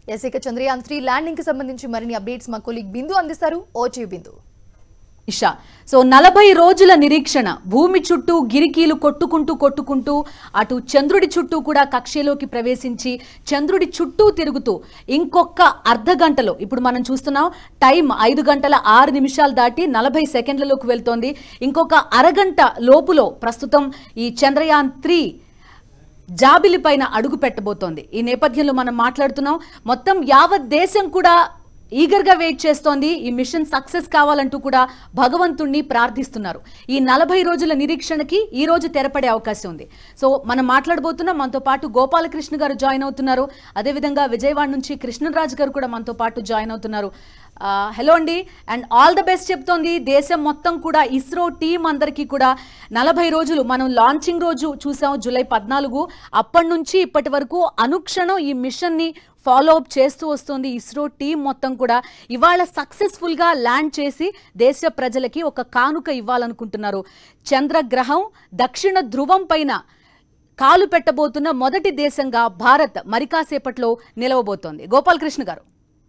Yes ఇక Chandrayaan three landing కి సంబంధించి మరిన్ని అప్డేట్స్ మా కొలీగ్ బిందు అందిస్తారు ఓచే బిందు ఇషా సో నలభై రోజుల నిరీక్షణ భూమి చుట్టూ గిరికీలు కొట్టుకుంటూ కొట్టుకుంటూ అటు చంద్రుడి చుట్టూ కూడా కక్షలోకి ప్రవేశించి చంద్రుడి చుట్టూ తిరుగుతూ ఇంకొక అర్ధ గంటలో ఇప్పుడు మనం చూస్తున్నాం టైం ఐదు గంటల ఆరు నిమిషాలు దాటి నలభై సెకండ్లలోకి వెళ్తోంది ఇంకొక అరగంట లోపులో ప్రస్తుతం ఈ చంద్రయాన్ త్రీ జాబిలి పైన అడుగు పెట్టబోతోంది ఈ నేపథ్యంలో మనం మాట్లాడుతున్నాం మొత్తం యావత్ దేశం కూడా ఈగర్గా వెయిట్ చేస్తోంది ఈ మిషన్ సక్సెస్ కావాలంటూ కూడా భగవంతుణ్ణి ప్రార్థిస్తున్నారు ఈ నలభై రోజుల నిరీక్షణకి ఈ రోజు తెరపడే అవకాశం ఉంది సో మనం మాట్లాడబోతున్నాం మనతో పాటు గోపాలకృష్ణ గారు జాయిన్ అవుతున్నారు అదేవిధంగా విజయవాడ నుంచి కృష్ణరాజు గారు కూడా మనతో పాటు జాయిన్ అవుతున్నారు ఆ, హలో అండి అండ్ ఆల్ ద బెస్ట్ చెప్తోంది దేశం మొత్తం కూడా ఇస్రో టీం అందరికీ కూడా నలభై రోజులు మనం లాంచింగ్ రోజు చూసాం జూలై పద్నాలుగు అప్పటి నుంచి ఇప్పటి వరకు అనుక్షణం ఈ మిషన్ని ఫాలో అప్ చేస్తూ వస్తుంది ఇస్రో టీం మొత్తం కూడా ఇవాళ సక్సెస్ఫుల్గా ల్యాండ్ చేసి దేశ ప్రజలకి ఒక కానుక ఇవ్వాలనుకుంటున్నారు చంద్రగ్రహం దక్షిణ ధ్రువం పైన కాలు పెట్టబోతున్న మొదటి దేశంగా భారత్ మరి కాసేపట్లో నిలవబోతోంది గోపాలకృష్ణ గారు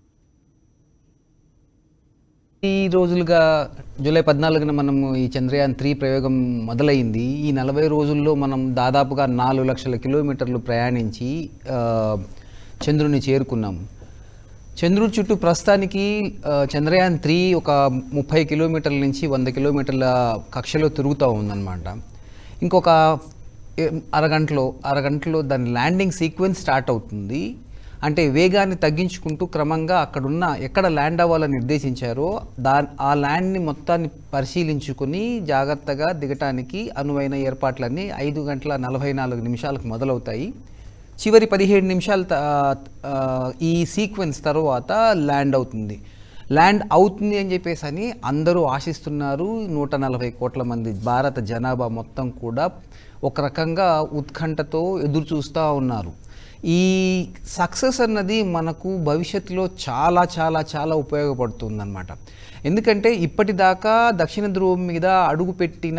ఈ రోజులుగా జూలై పద్నాలుగున మనము ఈ చంద్రయాన్ త్రీ ప్రయోగం మొదలైంది ఈ నలభై రోజుల్లో మనం దాదాపుగా నాలుగు లక్షల కిలోమీటర్లు ప్రయాణించి ఆ, చంద్రుని చేరుకున్నాము చంద్రుడి చుట్టూ ప్రస్తుతానికి ఆ, చంద్రయాన్ త్రీ ఒక ముప్పై కిలోమీటర్ల నుంచి వంద కిలోమీటర్ల కక్షలో తిరుగుతూ ఉందన్నమాట ఇంకొక ఏ- అరగంటలో అరగంటలో దాని ల్యాండింగ్ సీక్వెన్స్ స్టార్ట్ అవుతుంది అంటే వేగాన్ని తగ్గించుకుంటూ క్రమంగా అక్కడున్న ఎక్కడ ల్యాండ్ అవ్వాలని నిర్దేశించారో దా ఆ ల్యాండ్ని మొత్తాన్ని పరిశీలించుకొని జాగ్రత్తగా దిగటానికి అనువైన ఏర్పాట్లన్నీ ఐదు గంటల నలభై నాలుగు నిమిషాలకు మొదలవుతాయి చివరి పదిహేడు నిమిషాల త- ఆ, ఈ సీక్వెన్స్ తర్వాత ల్యాండ్ అవుతుంది ల్యాండ్ అవుతుంది అని చెప్పేసి అని అందరూ ఆశిస్తున్నారు నూట నలభై కోట్ల మంది భారత జనాభా మొత్తం కూడా ఒక రకంగా ఉత్కంఠతో ఎదురు చూస్తూ ఉన్నారు ఈ సక్సెస్ అన్నది మనకు భవిష్యత్తులో చాలా చాలా చాలా ఉపయోగపడుతుందన్నమాట ఎందుకంటే ఇప్పటిదాకా దక్షిణ ధ్రువం మీద అడుగుపెట్టిన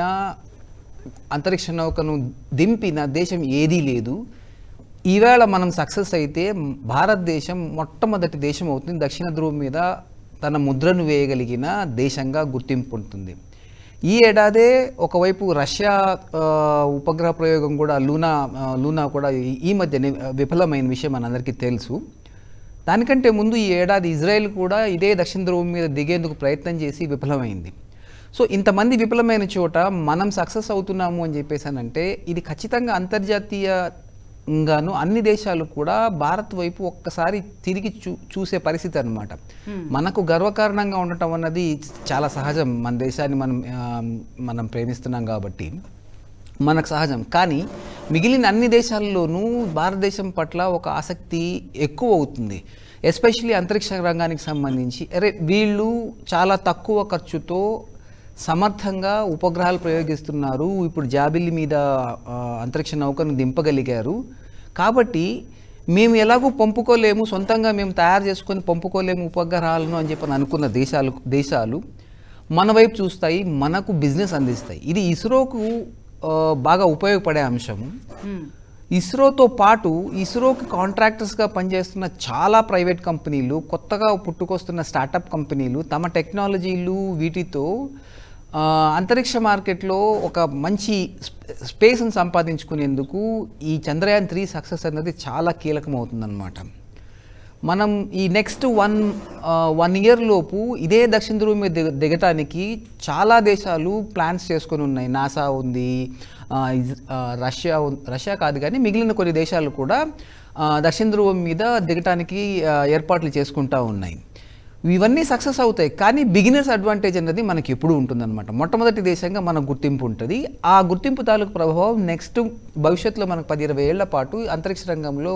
అంతరిక్ష నౌకను దింపిన దేశం ఏదీ లేదు ఈవేళ మనం సక్సెస్ అయితే మ్, భారతదేశం మొట్టమొదటి దేశం అవుతుంది దక్షిణ ధ్రువం మీద తన ముద్రను వేయగలిగిన దేశంగా గుర్తింపు ఉంటుంది ఈ ఏడాదే ఒకవైపు రష్యా ఆ, ఉపగ్రహ ప్రయోగం కూడా లూనా ఆ, లూనా కూడా ఈ- ఈ మధ్య విఫలమైన విషయం మనందరికీ తెలుసు దానికంటే ముందు ఈ ఏడాది ఇజ్రాయెల్ కూడా ఇదే దక్షిణ ధ్రువం మీద దిగేందుకు ప్రయత్నం చేసి విఫలమైంది సో ఇంతమంది విఫలమైన చోట మనం సక్సెస్ అవుతున్నాము అని చెప్పేసానంటే ఇది ఖచ్చితంగా అంతర్జాతీయంగాను అన్ని దేశాలు కూడా భారత్ వైపు ఒక్కసారి తిరిగి చూ చూసే పరిస్థితి అన్నమాట మనకు గర్వకారణంగా ఉండటం అన్నది చాలా సహజం మన దేశాన్ని మనం ఆ, మనం ప్రేమిస్తున్నాం కాబట్టి మనకు సహజం కానీ మిగిలిన అన్ని దేశాల్లోనూ భారతదేశం పట్ల ఒక ఆసక్తి ఎక్కువ అవుతుంది ఎస్పెషలీ అంతరిక్ష రంగానికి సంబంధించి అరే వీళ్ళు చాలా తక్కువ ఖర్చుతో సమర్థంగా ఉపగ్రహాలు ప్రయోగిస్తున్నారు ఇప్పుడు జాబిల్లి మీద ఆ, అంతరిక్ష నౌకను దింపగలిగారు కాబట్టి మేము ఎలాగో పంపుకోలేము సొంతంగా మేము తయారు చేసుకొని పంపుకోలేము ఉపగ్రహాలను అని చెప్పని అనుకున్న దేశాలు దేశాలు మన వైపు చూస్తాయి మనకు బిజినెస్ అందిస్తాయి ఇది ఇస్రోకు ఆ, బాగా ఉపయోగపడే అంశము ఇస్రోతో పాటు ఇస్రోకి కాంట్రాక్టర్స్గా పనిచేస్తున్న చాలా ప్రైవేట్ కంపెనీలు కొత్తగా పుట్టుకొస్తున్న స్టార్టప్ కంపెనీలు తమ టెక్నాలజీలు వీటితో ఆ, అంతరిక్ష మార్కెట్లో ఒక మంచి స్ప- స్పేస్ని సంపాదించుకునేందుకు ఈ చంద్రయాన్ త్రీ సక్సెస్ అనేది చాలా కీలకమవుతుందన్నమాట మనం ఈ నెక్స్ట్ వన్ వన్ ఇయర్ లోపు ఇదే దక్షిణ ధ్రువం మీద దిగ దిగటానికి చాలా దేశాలు ప్లాన్స్ చేసుకొని ఉన్నాయి నాసా ఉంది ఆ, ఇజ్- ఆ, రష్యా ఉన్- రష్యా కాదు కానీ మిగిలిన కొన్ని దేశాలు కూడా ఆ, దక్షిణ ధ్రువం మీద దిగటానికి ఆ, ఏర్పాట్లు చేసుకుంటా ఉన్నాయి ఇవన్నీ సక్సెస్ అవుతాయి కానీ బిగినర్స్ అడ్వాంటేజ్ అనేది మనకి ఎప్పుడు ఉంటుందన్నమాట మొట్టమొదటి దేశంగా మనకు గుర్తింపు ఉంటుంది ఆ గుర్తింపు తాలూకు ప్రభావం నెక్స్ట్ భవిష్యత్తులో మనకు పది ఇరవై ఏళ్ల పాటు అంతరిక్ష రంగంలో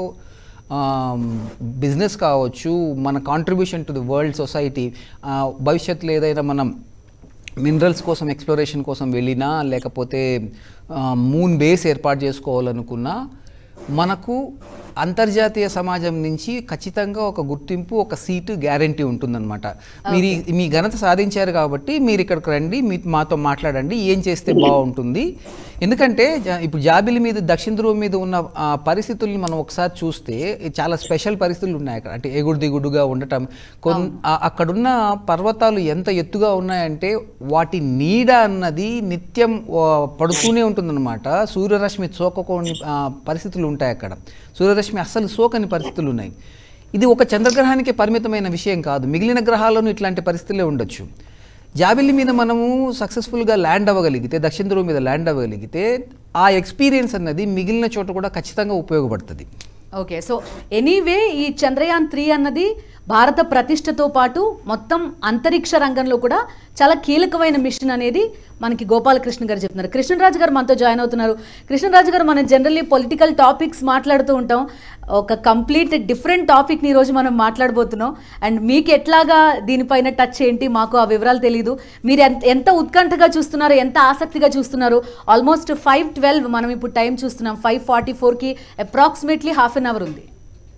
బిజినెస్ కావచ్చు మన contribution to the world society భవిష్యత్తులో ఏదైనా మనం మినరల్స్ కోసం ఎక్స్ప్లోరేషన్ కోసం వెళ్ళినా లేకపోతే మూన్ బేస్ ఏర్పాటు చేసుకోవాలనుకున్నా మనకు అంతర్జాతీయ సమాజం నుంచి ఖచ్చితంగా ఒక గుర్తింపు ఒక సీటు గ్యారంటీ ఉంటుందన్నమాట మీరు ఈ- మీ ఘనత సాధించారు కాబట్టి మీరు ఇక్కడికి రండి మీ మాతో మాట్లాడండి ఏం చేస్తే బాగుంటుంది ఎందుకంటే జా- ఇప్పుడు జాబిలి మీద దక్షిణ ధ్రువం మీద ఉన్న ఆ, పరిస్థితుల్ని మనం ఒకసారి చూస్తే చాలా స్పెషల్ పరిస్థితులు ఉన్నాయి అక్కడ అంటే ఎగుడు దిగుడుగా ఉండటం కొన్ ఆ- అక్కడున్న పర్వతాలు ఎంత ఎత్తుగా ఉన్నాయంటే వాటి నీడ అన్నది నిత్యం ఆ, పడుతూనే ఉంటుందన్నమాట సూర్యరశ్మి సోకకోని ఆ, పరిస్థితులు ఉంటాయి అక్కడ సూర్యరశ్మి అస్సలు సోకని పరిస్థితులు ఉన్నాయి ఇది ఒక చంద్రగ్రహానికి పరిమితమైన విషయం కాదు మిగిలిన గ్రహాల్లోనూ ఇట్లాంటి పరిస్థితులే ఉండొచ్చు జాబిల్లి మీద మనము సక్సెస్ఫుల్గా ల్యాండ్ అవ్వగలిగితే దక్షిణ ధ్రువం మీద ల్యాండ్ అవ్వగలిగితే ఆ ఎక్స్పీరియన్స్ అన్నది మిగిలిన చోట కూడా ఖచ్చితంగా ఉపయోగపడుతుంది ఓకే సో ఎనీవే ఈ చంద్రయాన్ త్రీ అన్నది భారత ప్రతిష్టతో పాటు మొత్తం అంతరిక్ష రంగంలో కూడా చాలా కీలకమైన మిషన్ అనేది మనకి గోపాలకృష్ణ గారు చెప్తున్నారు కృష్ణరాజు గారు మనతో జాయిన్ అవుతున్నారు కృష్ణరాజు గారు మనం జనరల్లీ పొలిటికల్ టాపిక్స్ మాట్లాడుతూ ఉంటాం ఒక కంప్లీట్ డిఫరెంట్ టాపిక్ని ఈరోజు మనం మాట్లాడబోతున్నాం అండ్ మీకు ఎట్లాగా దీనిపైన టచ్ ఏంటి మాకు ఆ వివరాలు తెలియదు మీరు ఎంత ఎంత ఉత్కంఠగా చూస్తున్నారు ఎంత ఆసక్తిగా చూస్తున్నారు ఆల్మోస్ట్ ఫైవ్ ట్వెల్వ్ మనం ఇప్పుడు టైం చూస్తున్నాం ఫైవ్ ఫార్టీ ఫోర్కి అప్రాక్సిమేట్లీ హాఫ్ అన్ అవర్ ఉంది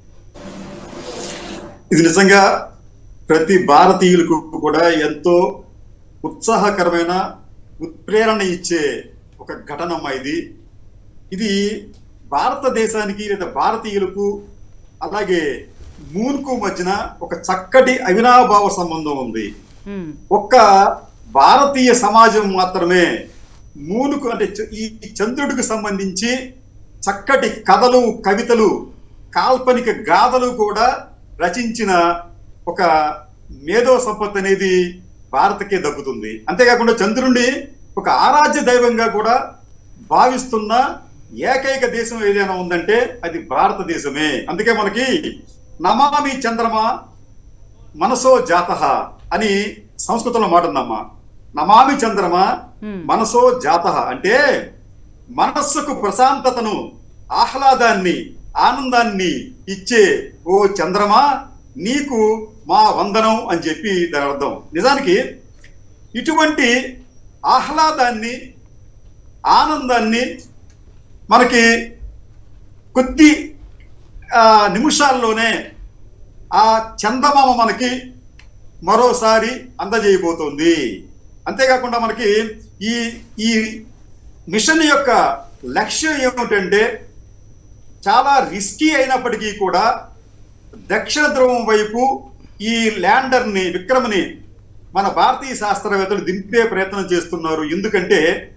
ఇది నిజంగా ప్రతి భారతీయులకు కూడా ఎంతో ఉత్సాహకరమైన ఉత్ప్రేరణ ఇచ్చే ఒక ఘటనమ్మ ఇది ఇది భారతదేశానికి లేదా భారతీయులకు అలాగే మూన్కు మధ్యన ఒక చక్కటి అవినాభావ సంబంధం ఉంది మ్మ్. ఒక్క భారతీయ సమాజం మాత్రమే మూనుకు అంటే చ- ఈ చంద్రుడికి సంబంధించి చక్కటి కథలు కవితలు కాల్పనిక గాథలు కూడా రచించిన ఒక మేధో సంపత్తి అనేది భారత్కే దక్కుతుంది అంతేకాకుండా చంద్రుడిని ఒక ఆరాధ్య దైవంగా కూడా భావిస్తున్న ఏకైక దేశం ఏదైనా ఉందంటే అది భారతదేశమే అందుకే మనకి నమామి చంద్రమా మనసో జాత అని సంస్కృతంలో మాట ఉందమ్మా నమామి చంద్రమ Hmm. మనసో జాత అంటే మనస్సుకు ప్రశాంతతను ఆహ్లాదాన్ని ఆనందాన్ని ఇచ్చే ఓ చంద్రమా నీకు మా వందనం అని చెప్పి దాని అర్థం నిజానికి ఇటువంటి ఆహ్లాదాన్ని ఆనందాన్ని మనకి కొద్ది ఆ, నిమిషాల్లోనే ఆ చందమామ మనకి మరోసారి అందజేయబోతోంది అంతేకాకుండా మనకి ఈ ఈ మిషన్ యొక్క లక్ష్యం ఏమిటంటే చాలా రిస్కీ అయినప్పటికీ కూడా దక్షిణ ధ్రువం వైపు ఈ ల్యాండర్ని విక్రమ్ని మన భారతీయ శాస్త్రవేత్తలు దింపే ప్రయత్నం చేస్తున్నారు ఎందుకంటే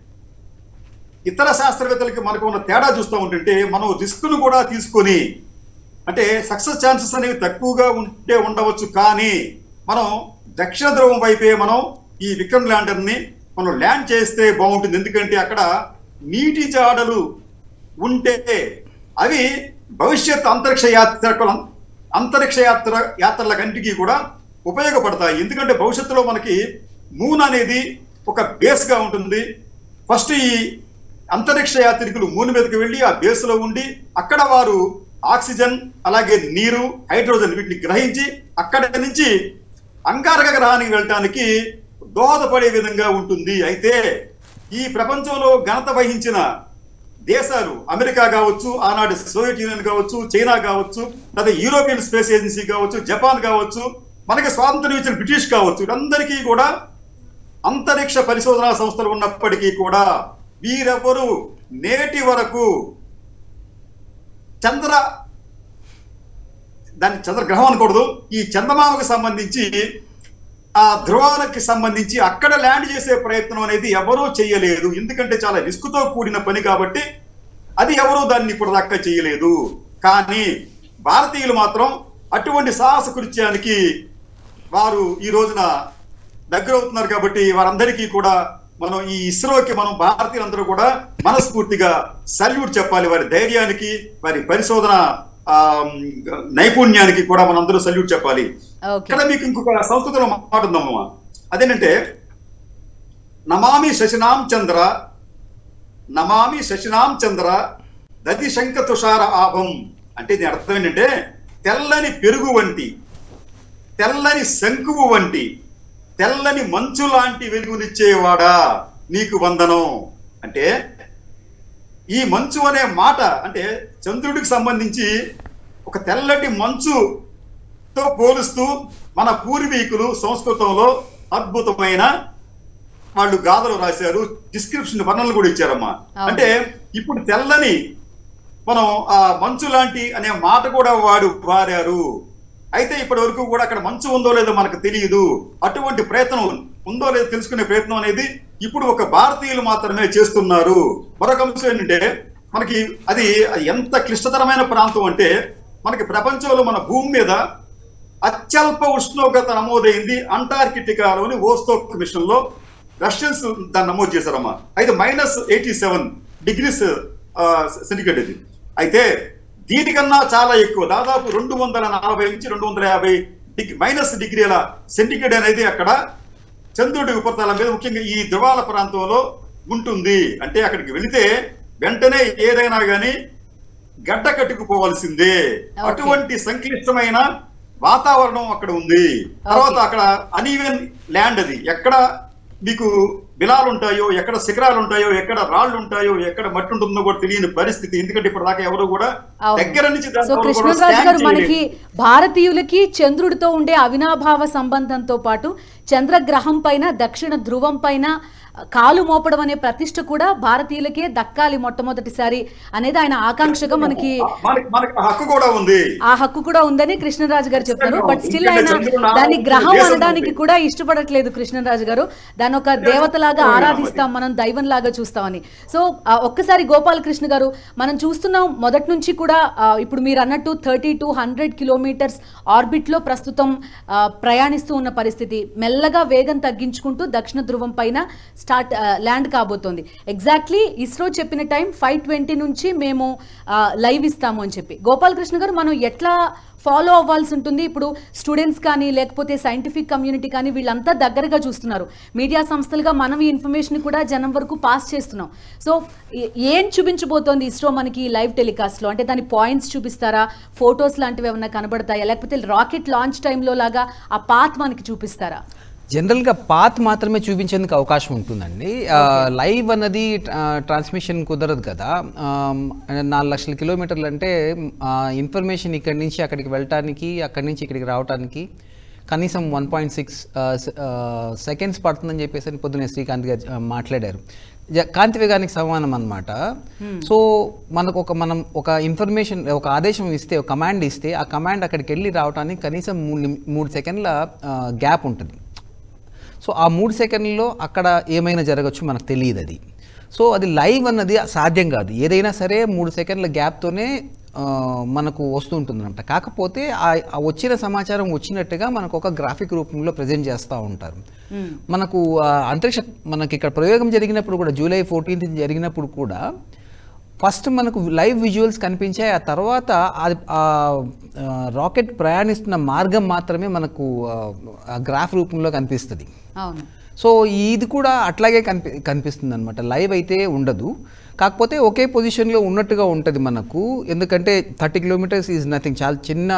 ఇతర శాస్త్రవేత్తలకి మనకు ఉన్న తేడా చూస్తూ ఉంటుంటే మనం రిస్క్ను కూడా తీసుకొని అంటే సక్సెస్ ఛాన్సెస్ అనేవి తక్కువగా ఉంటే ఉండవచ్చు కానీ మనం దక్షిణ ధ్రువం వైపే మనం ఈ విక్రమ్ ల్యాండర్ ని మనం ల్యాండ్ చేస్తే బాగుంటుంది ఎందుకంటే అక్కడ నీటి జాడలు ఉంటే అవి భవిష్యత్ అంతరిక్ష యాత్ర అంతరిక్ష యాత్ర యాత్రలకంటికి కూడా ఉపయోగపడతాయి ఎందుకంటే భవిష్యత్తులో మనకి మూన్ అనేది ఒక బేస్ గా ఉంటుంది ఫస్ట్ ఈ అంతరిక్ష యాత్రికులు మూన్ మీదకి వెళ్ళి ఆ బేస్ లో ఉండి అక్కడ వారు ఆక్సిజన్ అలాగే నీరు హైడ్రోజన్ వీటిని గ్రహించి అక్కడ నుంచి అంగారక గ్రహానికి వెళ్ళటానికి దోహదపడే విధంగా ఉంటుంది అయితే ఈ ప్రపంచంలో ఘనత వహించిన దేశాలు అమెరికా కావచ్చు ఆనాటి సోవియట్ యూనియన్ కావచ్చు చైనా కావచ్చు లేదా యూరోపియన్ స్పేస్ ఏజెన్సీ కావచ్చు జపాన్ కావచ్చు మనకి స్వాతంత్రం ఇచ్చిన బ్రిటిష్ కావచ్చు వీరందరికీ కూడా అంతరిక్ష పరిశోధనా సంస్థలు ఉన్నప్పటికీ కూడా వీరెవరు నేటి వరకు చంద్ర దాన్ని చంద్రగ్రహం అనకూడదు ఈ చందమామకు సంబంధించి ఆ ధ్రువాలకి సంబంధించి అక్కడ ల్యాండ్ చేసే ప్రయత్నం అనేది ఎవరూ చేయలేదు ఎందుకంటే చాలా రిస్క్ తో కూడిన పని కాబట్టి అది ఎవరూ దాన్ని ఇప్పుడు దాకా చేయలేదు కానీ భారతీయులు మాత్రం అటువంటి సాహస కృత్యానికి వారు ఈ రోజున దగ్గర అవుతున్నారు కాబట్టి వారందరికీ కూడా మనం ఈ ఇస్రోకి మనం భారతీయులందరూ కూడా మనస్ఫూర్తిగా సల్యూట్ చెప్పాలి వారి ధైర్యానికి వారి పరిశోధన ఆ, నైపుణ్యానికి కూడా మనందరూ సల్యూట్ చెప్పాలి ఓకే ఇక్కడ మీకు ఇంకొక సంస్కృతంలో మాట ఉందమ్మా అదేంటంటే నమామి శశినాం చంద్ర నమామి శశినాం చంద్ర దతి శంఖ తుషార ఆభం అంటే దీని అర్థం ఏంటంటే తెల్లని పెరుగు వంటి తెల్లని శంకువు వంటి తెల్లని మంచు లాంటి వెలుగునిచ్చేవాడా నీకు వందనం అంటే ఈ మంచు అనే మాట అంటే చంద్రుడికి సంబంధించి ఒక తెల్లటి మంచుతో పోలుస్తూ మన పూర్వీకులు సంస్కృతంలో అద్భుతమైన వాళ్ళు గాథలు రాశారు డిస్క్రిప్షన్ వర్ణనలు కూడా ఇచ్చారమ్మా అవును. అంటే ఇప్పుడు తెల్లని మనం ఆ మంచు లాంటి అనే మాట కూడా వాడు వాడారు అయితే ఇప్పటి వరకు కూడా అక్కడ మంచు ఉందో లేదో మనకు తెలియదు అటువంటి ప్రయత్నం ఉందో లేదో తెలుసుకునే ప్రయత్నం అనేది ఇప్పుడు ఒక భారతీయులు మాత్రమే చేస్తున్నారు మరొక అంశం ఏంటంటే మనకి అది ఎంత క్లిష్టతరమైన ప్రాంతం అంటే మనకి ప్రపంచంలో మన భూమి మీద అత్యల్ప ఉష్ణోగ్రత నమోదైంది అంటార్కిటికాలోని ఓస్తోక్ మిషన్ లో రష్యన్స్ దాన్ని నమోదు చేశారమ్మా అయితే minus eighty seven degrees centigrade ఇది అయితే దీనికన్నా చాలా ఎక్కువ దాదాపు రెండు వందల నలభై నుంచి రెండు వందల యాభై డిగ్రీ మైనస్ డిగ్రీల సెంటిగ్రేడ్ అనేది అక్కడ చంద్రుడి ఉపరితలం మీద ముఖ్యంగా ఈ ధ్రువాల ప్రాంతంలో ఉంటుంది అంటే అక్కడికి వెళితే వెంటనే ఏదైనా కానీ గడ్డ కట్టుకుపోవాల్సిందే Okay. అటువంటి సంక్లిష్టమైన వాతావరణం అక్కడ ఉంది తర్వాత అక్కడ అనీవెన్ ల్యాండ్ అది ఎక్కడ మీకు బిలాలు ఉంటాయో ఎక్కడ శిఖరాలు ఉంటాయో ఎక్కడ రాళ్ళు ఉంటాయో ఎక్కడ మట్టి ఉంటుందో కూడా తెలియని పరిస్థితి ఎందుకంటే ఇప్పటిదాకా ఎవరు కూడా అవును. దగ్గర నుంచి దాని సో ఎవరు కూడా కృష్ణరాజు scan గారు మనకి చేయలేదు. భారతీయులకి చంద్రుడితో ఉండే అవినాభావ సంబంధంతో పాటు చంద్రగ్రహం పైన దక్షిణ ధ్రువం పైన కాలు మోపడం అనే ప్రతిష్ట కూడా భారతీయులకే దక్కాలి మొట్టమొదటిసారి అనేది ఆయన ఆకాంక్షగా మనకి మనకి మనకి ఆ హక్కు కూడా ఉంది ఆ హక్కు కూడా ఉందని కృష్ణరాజు గారు చెప్తున్నారు బట్ స్టిల్ ఆయన ఎందుకంటే చంద్రుడు దాన్ని నాలుగు గ్రహం దేశం అనడానికి ఉంది. కూడా ఇష్టపడట్లేదు కృష్ణరాజు గారు దాన్ని ఒక దేవతలాగా ఆరాధిస్తాం మనం దైవం లాగా చూస్తామని సో ఆ, ఒక్కసారి గోపాలకృష్ణ గారు మనం చూస్తున్నాం మొదటి నుంచి కూడా ఆ, ఇప్పుడు మీరు అన్నట్టు థర్టీ టు హండ్రెడ్ కిలోమీటర్స్ ఆర్బిట్లో ప్రస్తుతం ఆ, ప్రయాణిస్తూ ఉన్న పరిస్థితి మెల్లగా వేగం తగ్గించుకుంటూ దక్షిణ ధ్రువం పైన స్టార్ట్ ల్యాండ్ కాబోతోంది ఎగ్జాక్ట్లీ ఇస్రో చెప్పిన టైం ఫైవ్ ట్వంటీ నుంచి మేము లైవ్ ఇస్తాము అని చెప్పి గోపాలకృష్ణ గారు మనం ఎట్లా ఫాలో అవ్వాల్సి ఉంటుంది ఇప్పుడు స్టూడెంట్స్ కానీ లేకపోతే సైంటిఫిక్ కమ్యూనిటీ కానీ వీళ్ళంతా దగ్గరగా చూస్తున్నారు మీడియా సంస్థలుగా మనం ఈ ఇన్ఫర్మేషన్ కూడా జనం వరకు పాస్ చేస్తున్నాం సో ఏ- ఏం చూపించబోతోంది ఇస్రో మనకి ఈ లైవ్ టెలికాస్ట్లో అంటే దాని పాయింట్స్ చూపిస్తారా ఫొటోస్ లాంటివి ఏమైనా కనబడతాయా లేకపోతే రాకెట్ లాంచ్ టైంలో లాగా ఆ పాత్ మనకి చూపిస్తారా జనరల్గా పాత్ మాత్రమే చూపించేందుకు అవకాశం ఉంటుందండి ఆ, లైవ్ అన్నది ఆ, ట్రాన్స్మిషన్ కుదరదు కదా ఆమ్, నాలుగు లక్షల కిలోమీటర్లు అంటే ఆ, ఇన్ఫర్మేషన్ ఇక్కడి నుంచి అక్కడికి వెళ్ళటానికి అక్కడి నుంచి ఇక్కడికి రావడానికి కనీసం వన్ పాయింట్ సిక్స్ సెకండ్స్ పడుతుందని చెప్పేసి అని పొద్దునే శ్రీకాంత్ గారు ఆ, మాట్లాడారు జ- కాంతి వేగానికి సమానం అనమాట సో మనకు ఒక మనం ఒక ఇన్ఫర్మేషన్ ఒక ఆదేశం ఇస్తే ఒక కమాండ్ ఇస్తే ఆ కమాండ్ అక్కడికి వెళ్ళి రావడానికి కనీసం మూడు నిమి- మూడు సెకండ్ల గ్యాప్ ఉంటుంది సో ఆ మూడు సెకండ్లలో అక్కడ ఏమైనా జరగచ్చు మనకు తెలియదు అది సో అది లైవ్ అన్నది సాధ్యం కాదు ఏదైనా సరే మూడు సెకండ్ల గ్యాప్తోనే ఆ, మనకు వస్తూ ఉంటుందన్నమాట కాకపోతే ఆ ఆ వచ్చిన సమాచారం వచ్చినట్టుగా మనకు ఒక గ్రాఫిక్ రూపంలో ప్రజెంట్ చేస్తూ ఉంటారు మనకు ఆ, అంతరిక్ష మనకి ఇక్కడ ప్రయోగం జరిగినప్పుడు కూడా జూలై ఫోర్టీన్త్ జరిగినప్పుడు కూడా ఫస్ట్ మనకు లైవ్ విజువల్స్ కనిపించాయి ఆ తర్వాత అది ఆ రాకెట్ ప్రయాణిస్తున్న మార్గం మాత్రమే మనకు ఆ గ్రాఫ్ రూపంలో కనిపిస్తుంది అవును సో ఇది కూడా అట్లాగే కనిపి కనిపిస్తుంది అనమాట లైవ్ అయితే ఉండదు కాకపోతే ఒకే పొజిషన్లో ఉన్నట్టుగా ఉంటుంది మనకు ఎందుకంటే థర్టీ కిలోమీటర్స్ ఈజ్ నథింగ్ చాలా చిన్న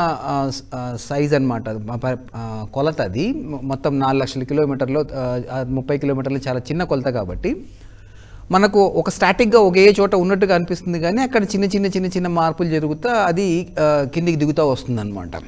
సైజ్ అనమాట కొలత అది మొ- మొత్తం నాలుగు లక్షల కిలోమీటర్లో ఆ, ఆ, ముప్పై కిలోమీటర్లు చాలా చిన్న కొలత కాబట్టి మనకు ఒక స్టాటిక్గా ఒకే చోట ఉన్నట్టుగా అనిపిస్తుంది కానీ అక్కడ చిన్న చిన్న చిన్న చిన్న మార్పులు జరుగుతా అది ఆ, కిందికి దిగుతూ వస్తుంది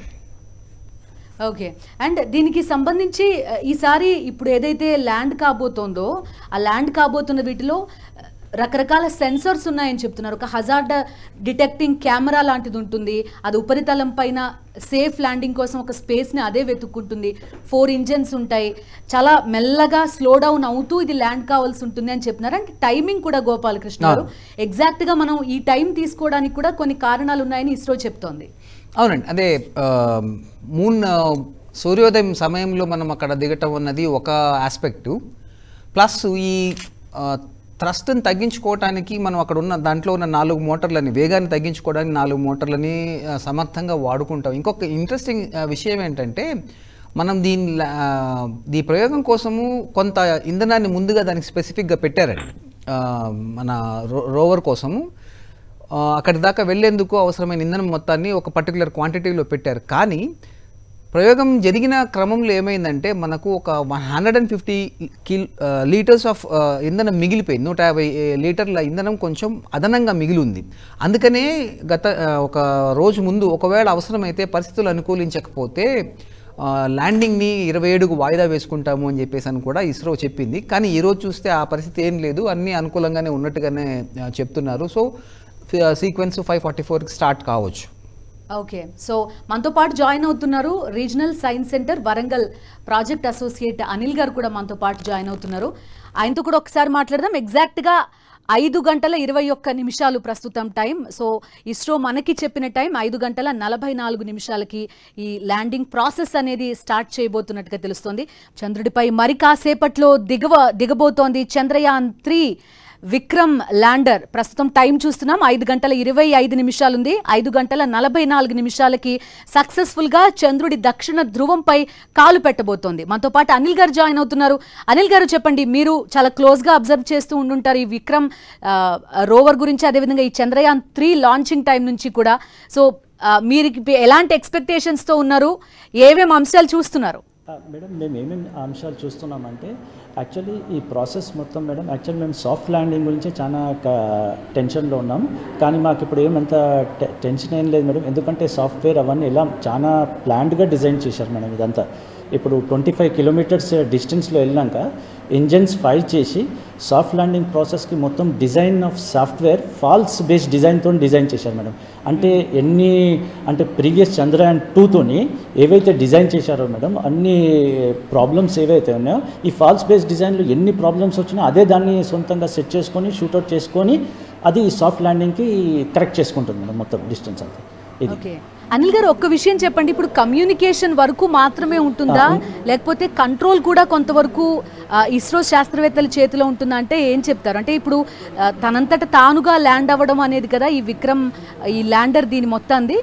ఓకే అండ్ దీనికి సంబంధించి ఆ, ఈసారి ఇప్పుడు ఏదైతే ల్యాండ్ కాబోతోందో ఆ ల్యాండ్ కాబోతున్న వీటిలో ఆ, రకరకాల సెన్సర్స్ ఉన్నాయని చెప్తున్నారు ఒక హజార్డ్ డిటెక్టింగ్ కెమెరా లాంటిది ఉంటుంది అది ఉపరితలం పైన సేఫ్ ల్యాండింగ్ కోసం ఒక స్పేస్ని అదే వెతుక్కుంటుంది ఫోర్ ఇంజన్స్ ఉంటాయి చాలా మెల్లగా స్లో డౌన్ అవుతూ ఇది ల్యాండ్ కావాల్సి ఉంటుంది అని చెప్తున్నారు అంటే టైమింగ్ కూడా గోపాలకృష్ణ గారు ఎగ్జాక్ట్గా మనం ఈ టైం తీసుకోవడానికి కూడా కొన్ని కారణాలు ఉన్నాయని ఇస్రో చెప్తోంది అవునండి అదే ఆ, మూన్ ఆ, సూర్యోదయం సమయంలో మనం అక్కడ దిగటం అన్నది ఒక ఆస్పెక్టు ప్లస్ ఈ థ్రస్ట్ని తగ్గించుకోవటానికి మనం అక్కడ ఉన్న దాంట్లో ఉన్న నాలుగు మోటార్లని వేగాన్ని తగ్గించుకోవడానికి నాలుగు మోటార్లని ఆ, సమర్థంగా వాడుకుంటాం ఇంకొక ఇంట్రెస్టింగ్ విషయం ఏంటంటే మనం దీని లా- ఆ, ఈ ప్రయోగం కోసము కొంత ఇంధనాన్ని ముందుగా దానికి స్పెసిఫిక్గా పెట్టారండి ఆ, మన రో రోవర్ కోసము ఆ, అక్కడి దాకా వెళ్ళేందుకు అవసరమైన ఇంధనం మొత్తాన్ని ఒక పర్టికులర్ క్వాంటిటీలో పెట్టారు కానీ ప్రయోగం జరిగిన క్రమంలో ఏమైందంటే మనకు ఒక one hundred and fifty kilolitres of ఇంధనం మిగిలిపోయింది నూట యాభై ఏ, లీటర్ల ఇంధనం కొంచెం అదనంగా మిగిలి ఉంది అందుకనే గత ఆ, ఒక రోజు ముందు ఒకవేళ అవసరమైతే పరిస్థితులు అనుకూలించకపోతే ఆ, ల్యాండింగ్ని ఇరవై ఏడుకు వాయిదా వేసుకుంటాము అని చెప్పేసి అని కూడా ఇస్రో చెప్పింది కానీ ఈరోజు చూస్తే ఆ పరిస్థితి ఏం లేదు అన్నీ అనుకూలంగానే ఉన్నట్టుగానే ఆ, చెప్తున్నారు సో సీక్వెన్స్ ఫైవ్ ఫార్టీ ఫోర్కి స్టార్ట్ కావచ్చు ఓకే సో మనతో పాటు జాయిన్ అవుతున్నారు regional science centre Warangal project associate Anil garu కూడా మనతో పాటు జాయిన్ అవుతున్నారు ఆయనతో కూడా ఒకసారి మాట్లాడదాం ఎగ్జాక్ట్గా ఐదు గంటల ఇరవై ఒక్క నిమిషాలు ప్రస్తుతం టైం సో ఇస్రో మనకి చెప్పిన టైం ఐదు గంటల నలభై నాలుగు నిమిషాలకి ఈ ల్యాండింగ్ ప్రాసెస్ అనేది స్టార్ట్ చేయబోతున్నట్టుగా తెలుస్తోంది చంద్రుడిపై మరి కాసేపట్లో దిగవ దిగబోతోంది చంద్రయాన్ త్రీ విక్రమ్ ల్యాండర్ ప్రస్తుతం టైం చూస్తున్నాం ఐదు గంటల ఇరవై ఐదు నిమిషాలుంది ఐదు గంటల నలభై నాలుగు నిమిషాలకి సక్సెస్ఫుల్ గా చంద్రుడి దక్షిణ ధ్రువంపై కాలు పెట్టబోతోంది మనతో పాటు అనిల్ గారు జాయిన్ అవుతున్నారు అనిల్ గారు చెప్పండి మీరు చాలా క్లోజ్ గా అబ్జర్వ్ చేస్తూ ఉండుంటారు ఈ విక్రమ్ ఆ, రోవర్ గురించి అదేవిధంగా ఈ చంద్రయాన్ త్రీ లాంచింగ్ టైం నుంచి కూడా సో ఆ, మీరు ఇప్ప- ఎలాంటి ఎక్స్పెక్టేషన్స్ తో ఉన్నారు ఏమేమి అంశాలు చూస్తున్నారు ఆ, మేడం మేము ఏమేమి అంశాలు చూస్తున్నామంటే యాక్చువల్లీ ఈ ప్రాసెస్ మొత్తం మేడం యాక్చువల్లీ మేము సాఫ్ట్ ల్యాండింగ్ గురించి చాలా క- టెన్షన్లో ఉన్నాం కానీ మాకు ఇప్పుడు ఏమంత టె- టెన్షన్ ఏం లేదు మేడం ఎందుకంటే సాఫ్ట్వేర్ అవన్నీ ఎలా చాలా ప్లాన్డ్గా డిజైన్ చేశారు మేడం ఇదంతా ఇప్పుడు ట్వంటీ ఫైవ్ కిలోమీటర్స్ డిస్టెన్స్లో వెళ్ళాక ఇంజన్స్ ఫైర్ చేసి సాఫ్ట్ ల్యాండింగ్ ప్రాసెస్కి మొత్తం design of software falls based డిజైన్తో డిజైన్ చేశారు మేడం అంటే ఎన్ని అంటే ప్రీవియస్ చంద్రయాన్ టూతోని ఏవైతే డిజైన్ చేశారో మేడం అన్ని ప్రాబ్లమ్స్ ఏవైతే ఉన్నాయో ఈ ఫాల్స్ బేస్డ్ డిజైన్లో ఎన్ని ప్రాబ్లమ్స్ వచ్చినా అదే దాన్ని సొంతంగా సెట్ చేసుకొని షూట్అవుట్ చేసుకొని అది సాఫ్ట్ ల్యాండింగ్కి కరెక్ట్ చేసుకుంటుంది మేడం మొత్తం డిస్టెన్స్ అంతా ఇది ఓకే అనిల్ గారు ఒక్క విషయం చెప్పండి ఇప్పుడు కమ్యూనికేషన్ వరకు మాత్రమే ఉంటుందా లేకపోతే కంట్రోల్ కూడా కొంతవరకు ఆ, ఇస్రో శాస్త్రవేత్తల చేతిలో ఉంటుందా అంటే ఏం చెప్తారు అంటే ఇప్పుడు ఆ, తనంతట తానుగా ల్యాండ్ అవ్వడం అనేది కదా ఈ విక్రమ్ ఈ ల్యాండర్ దీని మొత్తాన్ని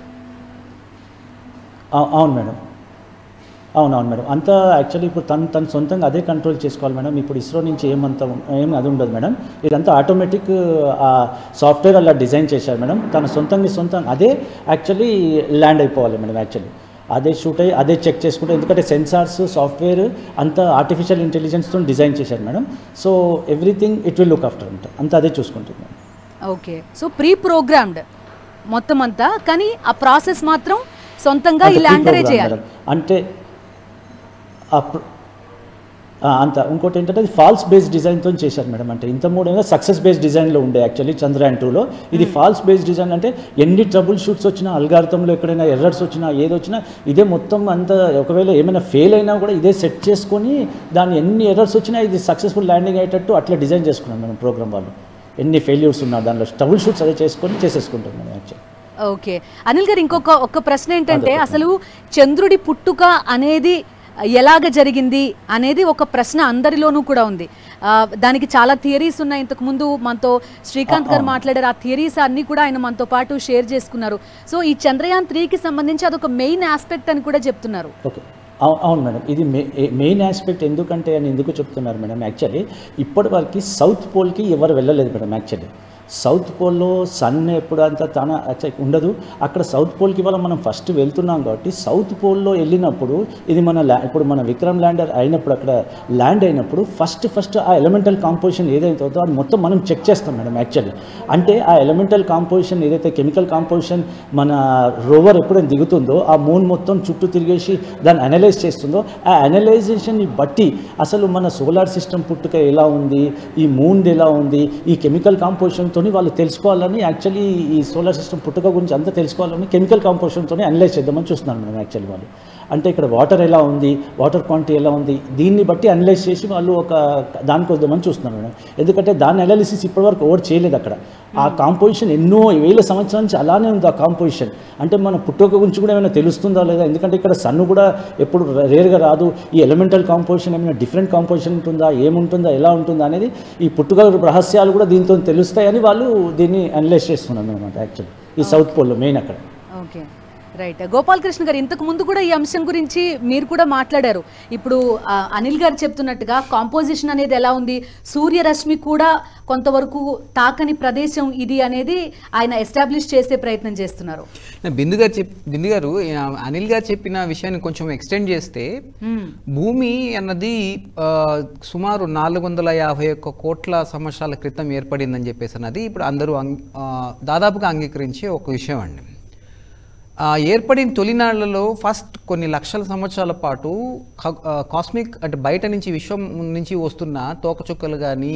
అవు- అవును మేడం అవును అవును మేడం అంతా యాక్చువల్లీ ఇప్పుడు తను తను సొంతంగా అదే కంట్రోల్ చేసుకోవాలి మేడం ఇప్పుడు ఇస్రో నుంచి ఏమంత ఉం- ఏం అది ఉండదు మేడం ఇదంతా ఆటోమేటిక్ ఆ సాఫ్ట్వేర్ అలా డిజైన్ చేశారు మేడం తన సొంతంగా సొంతంగా అదే యాక్చువల్లీ ల్యాండ్ అయిపోవాలి మేడం యాక్చువల్లీ అదే షూట్ అయ్యి అదే చెక్ చేసుకుంటే ఎందుకంటే సెన్సార్స్ సాఫ్ట్వేర్ అంతా ఆర్టిఫిషియల్ ఇంటెలిజెన్స్తో డిజైన్ చేశారు madam so everything it will look after అంట అంతా అదే చూసుకుంటుంది madam okay so pre programmed మొత్తం అంతా కానీ ఆ ప్రాసెస్ మాత్రం సొంతంగా ఈ అంత ల్యాండరే pre-program చేయాలి మేడం. అంటే ఆ ప్ర- ఆ, అంత ఇంకోటి ఏంటంటే అది ఫాల్స్ బేస్డ్ డిజైన్తో చేశారు మేడం అంటే ఇంత మూడేమో సక్సెస్ బేస్డ్ డిజైన్లో ఉండే యాక్చువల్లీ చంద్రయాన్ టూలో ఇది ఫాల్స్ బేస్డ్ డిజైన్ అంటే ఎన్ని ట్రబుల్ షూట్స్ వచ్చినా అల్గారితంలో ఎక్కడైనా ఎర్రర్స్ వచ్చినా ఏది వచ్చినా ఇదే మొత్తం అంత ఒకవేళ ఏమైనా ఫెయిల్ అయినా కూడా ఇదే సెట్ చేసుకొని దాన్ని ఎన్ని ఎర్రర్స్ వచ్చినా ఇది సక్సెస్ఫుల్ ల్యాండింగ్ అయ్యేటట్టు అట్లా డిజైన్ చేసుకున్నాం మనం ప్రోగ్రామ్ వాళ్ళు ఎన్ని ఫెయిల్యూర్స్ ఉన్నా దానిలో ట్రబుల్ షూట్స్ అదే చేసుకొని చేసేసుకుంటాం మనం యాక్చువల్లీ ఓకే అనిల్ గారు ఇంకొక ఒక్క ప్రశ్న ఏంటంటే అసలు చంద్రుడి పుట్టుక అనేది ఎలాగ జరిగింది అనేది ఒక ప్రశ్న అందరిలోనూ కూడా ఉంది ఆ, దానికి చాలా థియరీస్ ఉన్నాయి ఇంతకు ముందు మనతో శ్రీకాంత్ గారు మాట్లాడారు ఆ థియరీస్ అన్ని కూడా ఆయన మనతో పాటు షేర్ చేసుకున్నారు సో ఈ చంద్రయాన్ త్రీకి సంబంధించి అదొక మెయిన్ ఆస్పెక్ట్ అని కూడా చెప్తున్నారు ఓకే అవు- అవును మేడం ఇది మే మెయిన్ ఆస్పెక్ట్ ఎందుకంటే అని ఎందుకు చెప్తున్నారు మేడం యాక్చువల్లీ ఇప్పటి వరకు సౌత్ పోల్కి ఎవరు వెళ్ళలేదు మేడం యాక్చువల్లీ సౌత్ పోల్లో సన్ ఎప్పుడు అంత తన అచ్చ- ఉండదు అక్కడ సౌత్ పోల్కి ఇవాళ మనం ఫస్ట్ వెళ్తున్నాం కాబట్టి సౌత్ పోల్లో వెళ్ళినప్పుడు ఇది మన ల్యా ఇప్పుడు మన విక్రమ్ ల్యాండర్ అయినప్పుడు అక్కడ ల్యాండ్ అయినప్పుడు ఫస్ట్ ఫస్ట్ ఆ ఎలిమెంటల్ కాంపోజిషన్ ఏదైతే అవుతుందో అది మొత్తం మనం చెక్ చేస్తాం మేడం యాక్చువల్లీ అంటే ఆ ఎలిమెంటల్ కాంపోజిషన్ ఏదైతే కెమికల్ కాంపోజిషన్ మన రోవర్ ఎప్పుడైనా దిగుతుందో ఆ మూన్ మొత్తం చుట్టూ తిరిగేసి దాన్ని అనలైజ్ చేస్తుందో ఆ అనలైజేషన్ని బట్టి అసలు మన సోలార్ సిస్టమ్ పుట్టుక ఎలా ఉంది ఈ మూన్ ఎలా ఉంది ఈ కెమికల్ కాంపోజిషన్తో వాళ్ళు తెలుసుకోవాలని యాక్చువల్లీ ఈ సోలార్ సిస్టమ్ పుట్టుక గురించి అంతా తెలుసుకోవాలని కెమికల్ కాంపోజిషన్తో అనలైజ్ చేద్దామని చూస్తున్నారు మేడం యాక్చువల్లీ వాళ్ళు అంటే ఇక్కడ వాటర్ ఎలా ఉంది వాటర్ క్వాంటిటీ ఎలా ఉంది దీన్ని బట్టి అనలైజ్ చేసి వాళ్ళు ఒక దానికి వద్దామని చూస్తున్నారు మేడం ఎందుకంటే దాని అనాలిసిస్ ఇప్పటివరకు ఎవరు చేయలేదు అక్కడ ఆ కాంపోజిషన్ ఎన్నో వేల సంవత్సరాల నుంచి అలానే ఉంది ఆ కాంపోజిషన్ అంటే మన పుట్టుక గురించి కూడా ఏమైనా తెలుస్తుందా లేదా ఎందుకంటే ఇక్కడ సన్ కూడా ఎప్పుడు రేర్గా రాదు ఈ ఎలిమెంటల్ కాంపోజిషన్ ఏమైనా డిఫరెంట్ కాంపోజిషన్ ఉంటుందా ఏముంటుందా ఎలా ఉంటుందా అనేది ఈ పుట్టుక రహస్యాలు కూడా దీంతో తెలుస్తాయని వాళ్ళు దీన్ని అనలైజ్ చేస్తున్నారు అనమాట యాక్చువల్లీ ఈ సౌత్ పోల్లో మెయిన్ అక్కడ ఓకే రైట్ గోపాలకృష్ణ గారు ఇంతకు ముందు కూడా ఈ అంశం గురించి మీరు కూడా మాట్లాడారు ఇప్పుడు ఆ, అనిల్ గారు చెప్తున్నట్టుగా కాంపోజిషన్ అనేది ఎలా ఉంది సూర్యరశ్మి కూడా కొంతవరకు తాకని ప్రదేశం ఇది అనేది ఆయన ఎస్టాబ్లిష్ చేసే ప్రయత్నం చేస్తున్నారు బిందు గారు చెప్ బిందు గారు ఆ, అనిల్ గారు చెప్పిన విషయాన్ని కొంచెం ఎక్స్టెండ్ చేస్తే భూమి అన్నది ఆ, సుమారు నాలుగు వందల యాభై ఒక్క కోట్ల సంవత్సరాల క్రితం ఏర్పడిందని చెప్పేసి అన్నది ఇప్పుడు అందరూ అంగీ- ఆ, దాదాపుగా అంగీకరించే ఒక విషయం అండి ఆ ఏర్పడిన తొలినాళ్లలో ఫస్ట్ కొన్ని లక్షల సంవత్సరాల పాటు క- ఆ, కాస్మిక్ అంటే బయట నుంచి విశ్వం నుంచి వస్తున్న తోకచుక్కలు కానీ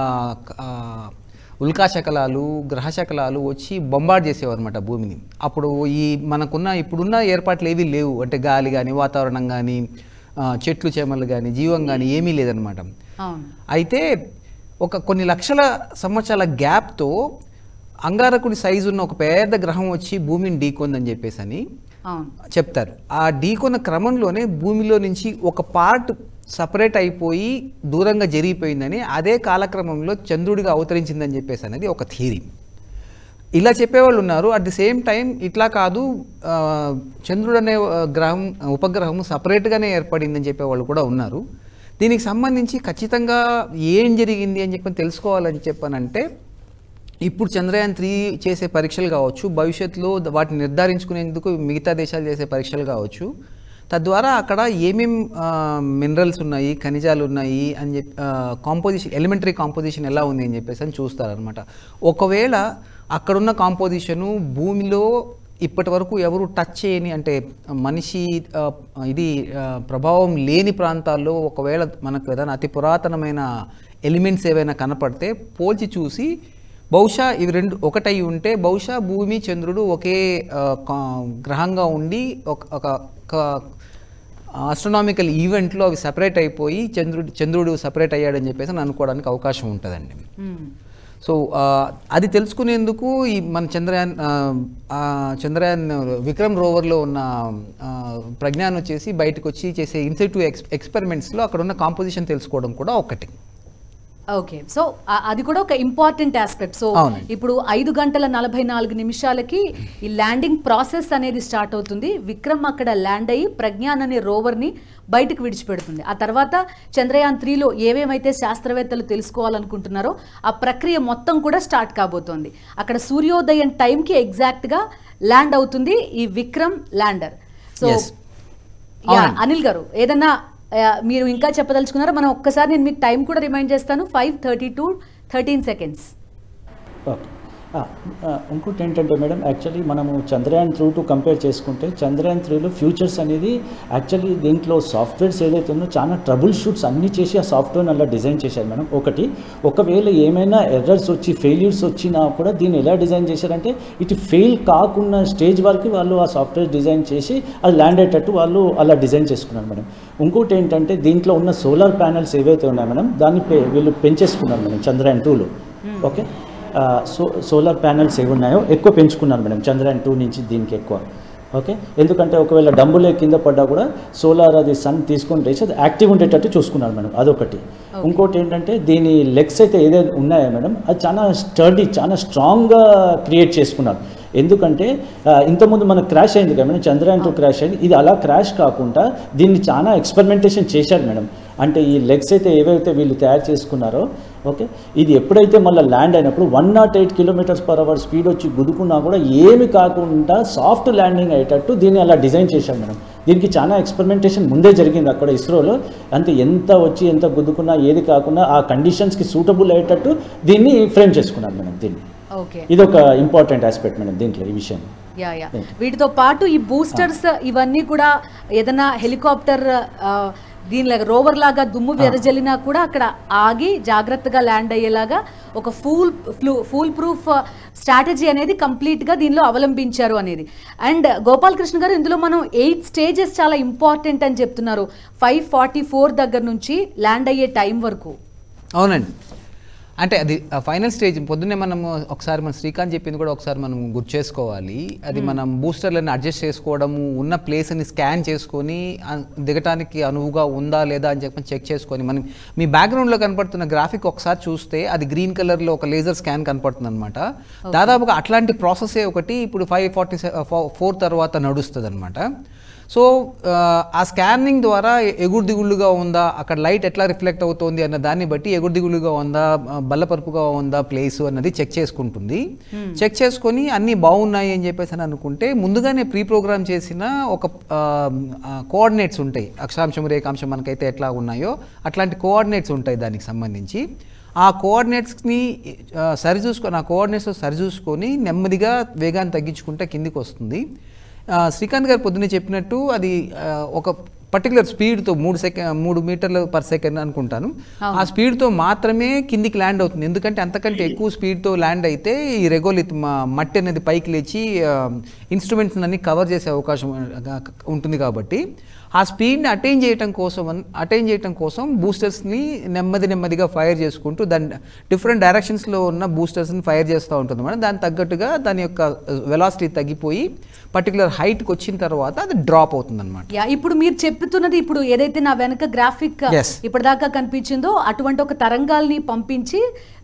ఉల్కాశకలాలు గ్రహశకలాలు వచ్చి బొంబార్డ్ చేసేవారు అనమాట భూమిని అప్పుడు ఈ మనకున్న ఇప్పుడున్న ఏర్పాట్లు ఏవీ లేవు అంటే గాలి కానీ వాతావరణం కానీ చెట్లు చేమలు కానీ జీవం కానీ ఏమీ లేదనమాట అవును అయితే ఒక కొన్ని లక్షల సంవత్సరాల గ్యాప్తో అంగారకుడి సైజు ఉన్న ఒక పెద్ద గ్రహం వచ్చి భూమిని ఢీకొందని చెప్పేసి అని అవును చెప్తారు ఆ ఢీకొన్న క్రమంలోనే భూమిలో నుంచి ఒక పార్ట్ సపరేట్ అయిపోయి దూరంగా జరిగిపోయిందని అదే కాలక్రమంలో చంద్రుడిగా అవతరించిందని చెప్పేసి అనేది ఒక థియరీ ఇలా చెప్పేవాళ్ళు ఉన్నారు అట్ ది సేమ్ టైం ఇట్లా కాదు ఆ, చంద్రుడు అనే ఆ, గ్రహం ఉపగ్రహం సపరేట్గానే ఏర్పడిందని చెప్పేవాళ్ళు కూడా ఉన్నారు దీనికి సంబంధించి ఖచ్చితంగా ఏం జరిగింది అని చెప్పి తెలుసుకోవాలని చెప్పానంటే ఇప్పుడు చంద్రయాన్ త్రీ చేసే పరీక్షలు కావచ్చు భవిష్యత్తులో ద- వాటిని నిర్ధారించుకునేందుకు మిగతా దేశాలు చేసే పరీక్షలు కావచ్చు తద్వారా అక్కడ ఏమేం మినరల్స్ ఉన్నాయి ఖనిజాలు ఉన్నాయి అని చెప్పి కాంపోజిషన్ ఎలిమెంటరీ కాంపోజిషన్ ఎలా ఉంది అని చెప్పేసి అని చూస్తారనమాట ఒకవేళ అక్కడున్న కాంపోజిషను భూమిలో ఇప్పటి వరకు ఎవరు టచ్ చేయని అంటే మనిషి ఆ, ఇది ఆ, ప్రభావం లేని ప్రాంతాల్లో ఒకవేళ మనకు ఏదైనా అతి పురాతనమైన ఎలిమెంట్స్ ఏవైనా కనపడితే పోల్చి చూసి బహుశా ఇవి రెండు ఒకటై ఉంటే బహుశా భూమి చంద్రుడు ఒకే ఆ, కా- గ్రహంగా ఉండి ఒక ఒక ఆస్ట్రనామికల్ ఈవెంట్లో అవి సపరేట్ అయిపోయి చంద్రుడు చంద్రుడు సపరేట్ అయ్యాడని చెప్పేసి అని అనుకోవడానికి అవకాశం ఉంటుందండి మ్మ్. సో ఆ, అది తెలుసుకునేందుకు ఈ మన చంద్రయాన్ ఆ, ఆ చంద్రయాన్ విక్రమ్ రోవర్లో ఉన్న ఆ, ప్రజ్ఞాన్ వచ్చేసి బయటకు వచ్చి చేసే ఇన్సెటివ్ ఎక్స్ ఎక్స్పెరిమెంట్స్లో అక్కడ ఉన్న కాంపోజిషన్ తెలుసుకోవడం కూడా ఒకటి ఓకే సో ఆ- అది కూడా ఒక ఇంపార్టెంట్ ఆస్పెక్ట్ సో అవునండి. ఇప్పుడు ఐదు గంటల నలభై నాలుగు నిమిషాలకి ఈ ల్యాండింగ్ ప్రాసెస్ అనేది స్టార్ట్ అవుతుంది విక్రమ్ అక్కడ ల్యాండ్ అయ్యి ప్రజ్ఞాన్ అనే రోవర్ని బయటకు విడిచిపెడుతుంది ఆ తర్వాత చంద్రయాన్ త్రీలో ఏవేమైతే శాస్త్రవేత్తలు తెలుసుకోవాలనుకుంటున్నారో ఆ ప్రక్రియ మొత్తం కూడా స్టార్ట్ కాబోతోంది అక్కడ సూర్యోదయం టైంకి ఎగ్జాక్ట్గా ల్యాండ్ అవుతుంది ఈ Vikram lander so Yes. Yeah అవునండి. అనిల్ గారు ఏదన్నా ఆ, మీరు ఇంకా చెప్పదలుచుకున్నారా మనం ఒక్కసారి నేను మీకు టైం కూడా రిమైండ్ చేస్తాను five thirty two thirteen seconds okay ఆ, ఆ, ఇంకోటి ఏంటంటే మేడం యాక్చువల్లీ మనము చంద్రయాన్ త్రూ టు కంపేర్ చేసుకుంటే చంద్రయాన్ త్రీలో ఫ్యూచర్స్ అనేది యాక్చువల్లీ దీంట్లో సాఫ్ట్వేర్స్ ఏదైతే ఉందో చాలా ట్రబుల్ షూట్స్ అన్నీ చేసి ఆ సాఫ్ట్వేర్ అలా డిజైన్ చేశారు మేడం ఒకటి ఒకవేళ ఏమైనా ఎర్రర్స్ వచ్చి ఫెయిల్యూర్స్ వచ్చినా కూడా దీన్ని ఎలా డిజైన్ చేశారంటే ఇటు ఫెయిల్ కాకుండా స్టేజ్ వరకు వాళ్ళు ఆ సాఫ్ట్వేర్ డిజైన్ చేసి అది ల్యాండ్ అయ్యేటట్టు వాళ్ళు అలా డిజైన్ చేసుకున్నారు మేడం ఇంకోటి ఏంటంటే దీంట్లో ఉన్న సోలార్ ప్యానల్స్ ఏవైతే ఉన్నాయో మేడం దాన్ని పె- వీళ్ళు పెంచేసుకున్నారు మేడం చంద్రయాన్ టూలో ఓకే ఆ, సో సోలార్ ప్యానల్స్ ఏవి ఉన్నాయో ఎక్కువ పెంచుకున్నారు మేడం చంద్రయాన్ టూ నుంచి దీనికి ఎక్కువ ఓకే ఎందుకంటే ఒకవేళ డంబులే కింద పడ్డా కూడా సోలార్ అది సన్ తీసుకొని లేచి అది యాక్టివ్ ఉండేటట్టు చూసుకున్నారు మేడం అదొకటి ఇంకోటి ఏంటంటే దీని లెగ్స్ అయితే ఏదైతే ఉన్నాయో మేడం అది చాలా స్టడీ చాలా స్ట్రాంగ్గా క్రియేట్ చేసుకున్నారు ఎందుకంటే ఆ, ఇంతకుముందు మనకు క్రాష్ అయింది కదా మేడం చంద్రయాన్ టూ క్రాష్ అయింది ఇది అలా క్రాష్ కాకుండా దీన్ని చాలా ఎక్స్పెరిమెంటేషన్ చేశారు మేడం అంటే ఈ లెగ్స్ అయితే ఏవైతే వీళ్ళు తయారు చేసుకున్నారో ఓకే ఇది ఎప్పుడైతే మళ్ళీ ల్యాండ్ అయినప్పుడు one nought eight kilometres per hour speed వచ్చి గుద్దుకున్నా కూడా ఏమి కాకుండా సాఫ్ట్ ల్యాండింగ్ అయ్యేటట్టు దీన్ని అలా డిజైన్ చేశాం మేడం దీనికి చాలా ఎక్స్పెరిమెంటేషన్ ముందే జరిగింది అక్కడ ఇస్రోలో అంతే ఎంత వచ్చి ఎంత గుద్దుకున్నా ఏది కాకుండా ఆ కండిషన్స్కి సూటబుల్ అయ్యేటట్టు దీన్ని ఫ్రేమ్ చేసుకున్నాం మేడం దీన్ని ఓకే ఇది ఒక ఇంపార్టెంట్ ఆస్పెక్ట్ మేడం దీంట్లో ఈ విషయం యా యా వీటితో పాటు ఈ బూస్టర్స్ ఇవన్నీ కూడా ఏదైనా హెలికాప్టర్ ఆ, దీనిలాగా రోవర్ లాగా దుమ్ము వెదజల్లినా కూడా అక్కడ ఆగి జాగ్రత్తగా ల్యాండ్ అయ్యేలాగా ఒక ఫూల్ ఫూల్ ప్రూఫ్ స్ట్రాటజీ అనేది కంప్లీట్గా దీనిలో అవలంబించారు అనేది అండ్ గోపాలకృష్ణ గారు ఇందులో మనం ఎయిట్ స్టేజెస్ చాలా ఇంపార్టెంట్ అని చెప్తున్నారు ఫైవ్ ఫార్టీ ఫోర్ దగ్గర నుంచి ల్యాండ్ అయ్యే టైం వరకు అవునండి అంటే అది ఫైనల్ స్టేజ్ పొద్దున్నే మనం ఒకసారి మన శ్రీకాంత్ చెప్పింది కూడా ఒకసారి మనం గుర్తు చేసుకోవాలి అది మనం బూస్టర్లను అడ్జస్ట్ చేసుకోవడము ఉన్న ప్లేస్ని స్కాన్ చేసుకొని ఆ, దిగటానికి అనువుగా ఉందా లేదా అని చెప్పి చెక్ చేసుకొని మనం మీ బ్యాక్గ్రౌండ్లో కనపడుతున్న గ్రాఫిక్ ఒకసారి చూస్తే అది గ్రీన్ కలర్లో ఒక లేజర్ స్కాన్ కనపడుతుంది అనమాట దాదాపుగా అట్లాంటి ప్రాసెసే ఒకటి ఇప్పుడు ఫైవ్ ఫార్టీ ఫోర్ తర్వాత నడుస్తుంది అనమాట సో ఆ, ఆ స్కానింగ్ ద్వారా ఎగుడు దిగుళ్ళుగా ఉందా అక్కడ లైట్ ఎట్లా రిఫ్లెక్ట్ అవుతోంది అన్న దాన్ని బట్టి ఎగుడు దిగులుగా ఉందా ఆ, బల్లపరుపుగా ఉందా ప్లేస్ అన్నది చెక్ చేసుకుంటుంది చెక్ చేసుకొని అన్నీ బాగున్నాయి అని చెప్పేసి అని అనుకుంటే ముందుగానే ప్రీ ప్రోగ్రామ్ చేసిన ఒక కోఆర్డినేట్స్ ఉంటాయి అక్షాంశం రేఖాంశం మనకైతే ఎట్లా ఉన్నాయో అట్లాంటి కోఆర్డినేట్స్ ఉంటాయి దానికి సంబంధించి ఆ కోఆర్డినేట్స్ని సరిచూసుకొని ఆ కోఆర్డినేట్స్ సరిచూసుకొని నెమ్మదిగా వేగాన్ని తగ్గించుకుంటే కిందికి వస్తుంది ఆ, శ్రీకాంత్ గారు పొద్దున్నే చెప్పినట్టు అది ఆ, ఒక పర్టికులర్ స్పీడ్తో మూడు సెకండ్ మూడు మీటర్లు పర్ సెకండ్ అనుకుంటాను ఆ స్పీడ్తో మాత్రమే కిందికి ల్యాండ్ అవుతుంది ఎందుకంటే అంతకంటే ఎక్కువ స్పీడ్తో ల్యాండ్ అయితే ఈ రెగోలిత్ మట్టి అనేది పైకి లేచి ఇన్స్ట్రుమెంట్స్ అన్ని కవర్ చేసే అవకాశం ఆ, ఉంటుంది కాబట్టి ఆ స్పీడ్ని అటైన్ చేయటం కోసం అటైన్ చేయటం కోసం బూస్టర్స్ని నెమ్మది నెమ్మదిగా ఫైర్ చేసుకుంటూ దాని డిఫరెంట్ డైరెక్షన్స్లో ఉన్న బూస్టర్స్ని ఫైర్ చేస్తూ ఉంటుంది మేడం దానికి తగ్గట్టుగా దాని యొక్క వెలాసిటీ తగ్గిపోయి పర్టికులర్ హైట్కి వచ్చిన తర్వాత అది డ్రాప్ అవుతుంది అనమాట యా ఇప్పుడు మీరు చెప్తున్నది ఇప్పుడు ఏదైతే నా వెనక గ్రాఫిక్ Yes. ఇప్పటిదాకా కనిపించిందో అటువంటి ఒక తరంగాల్ని పంపించి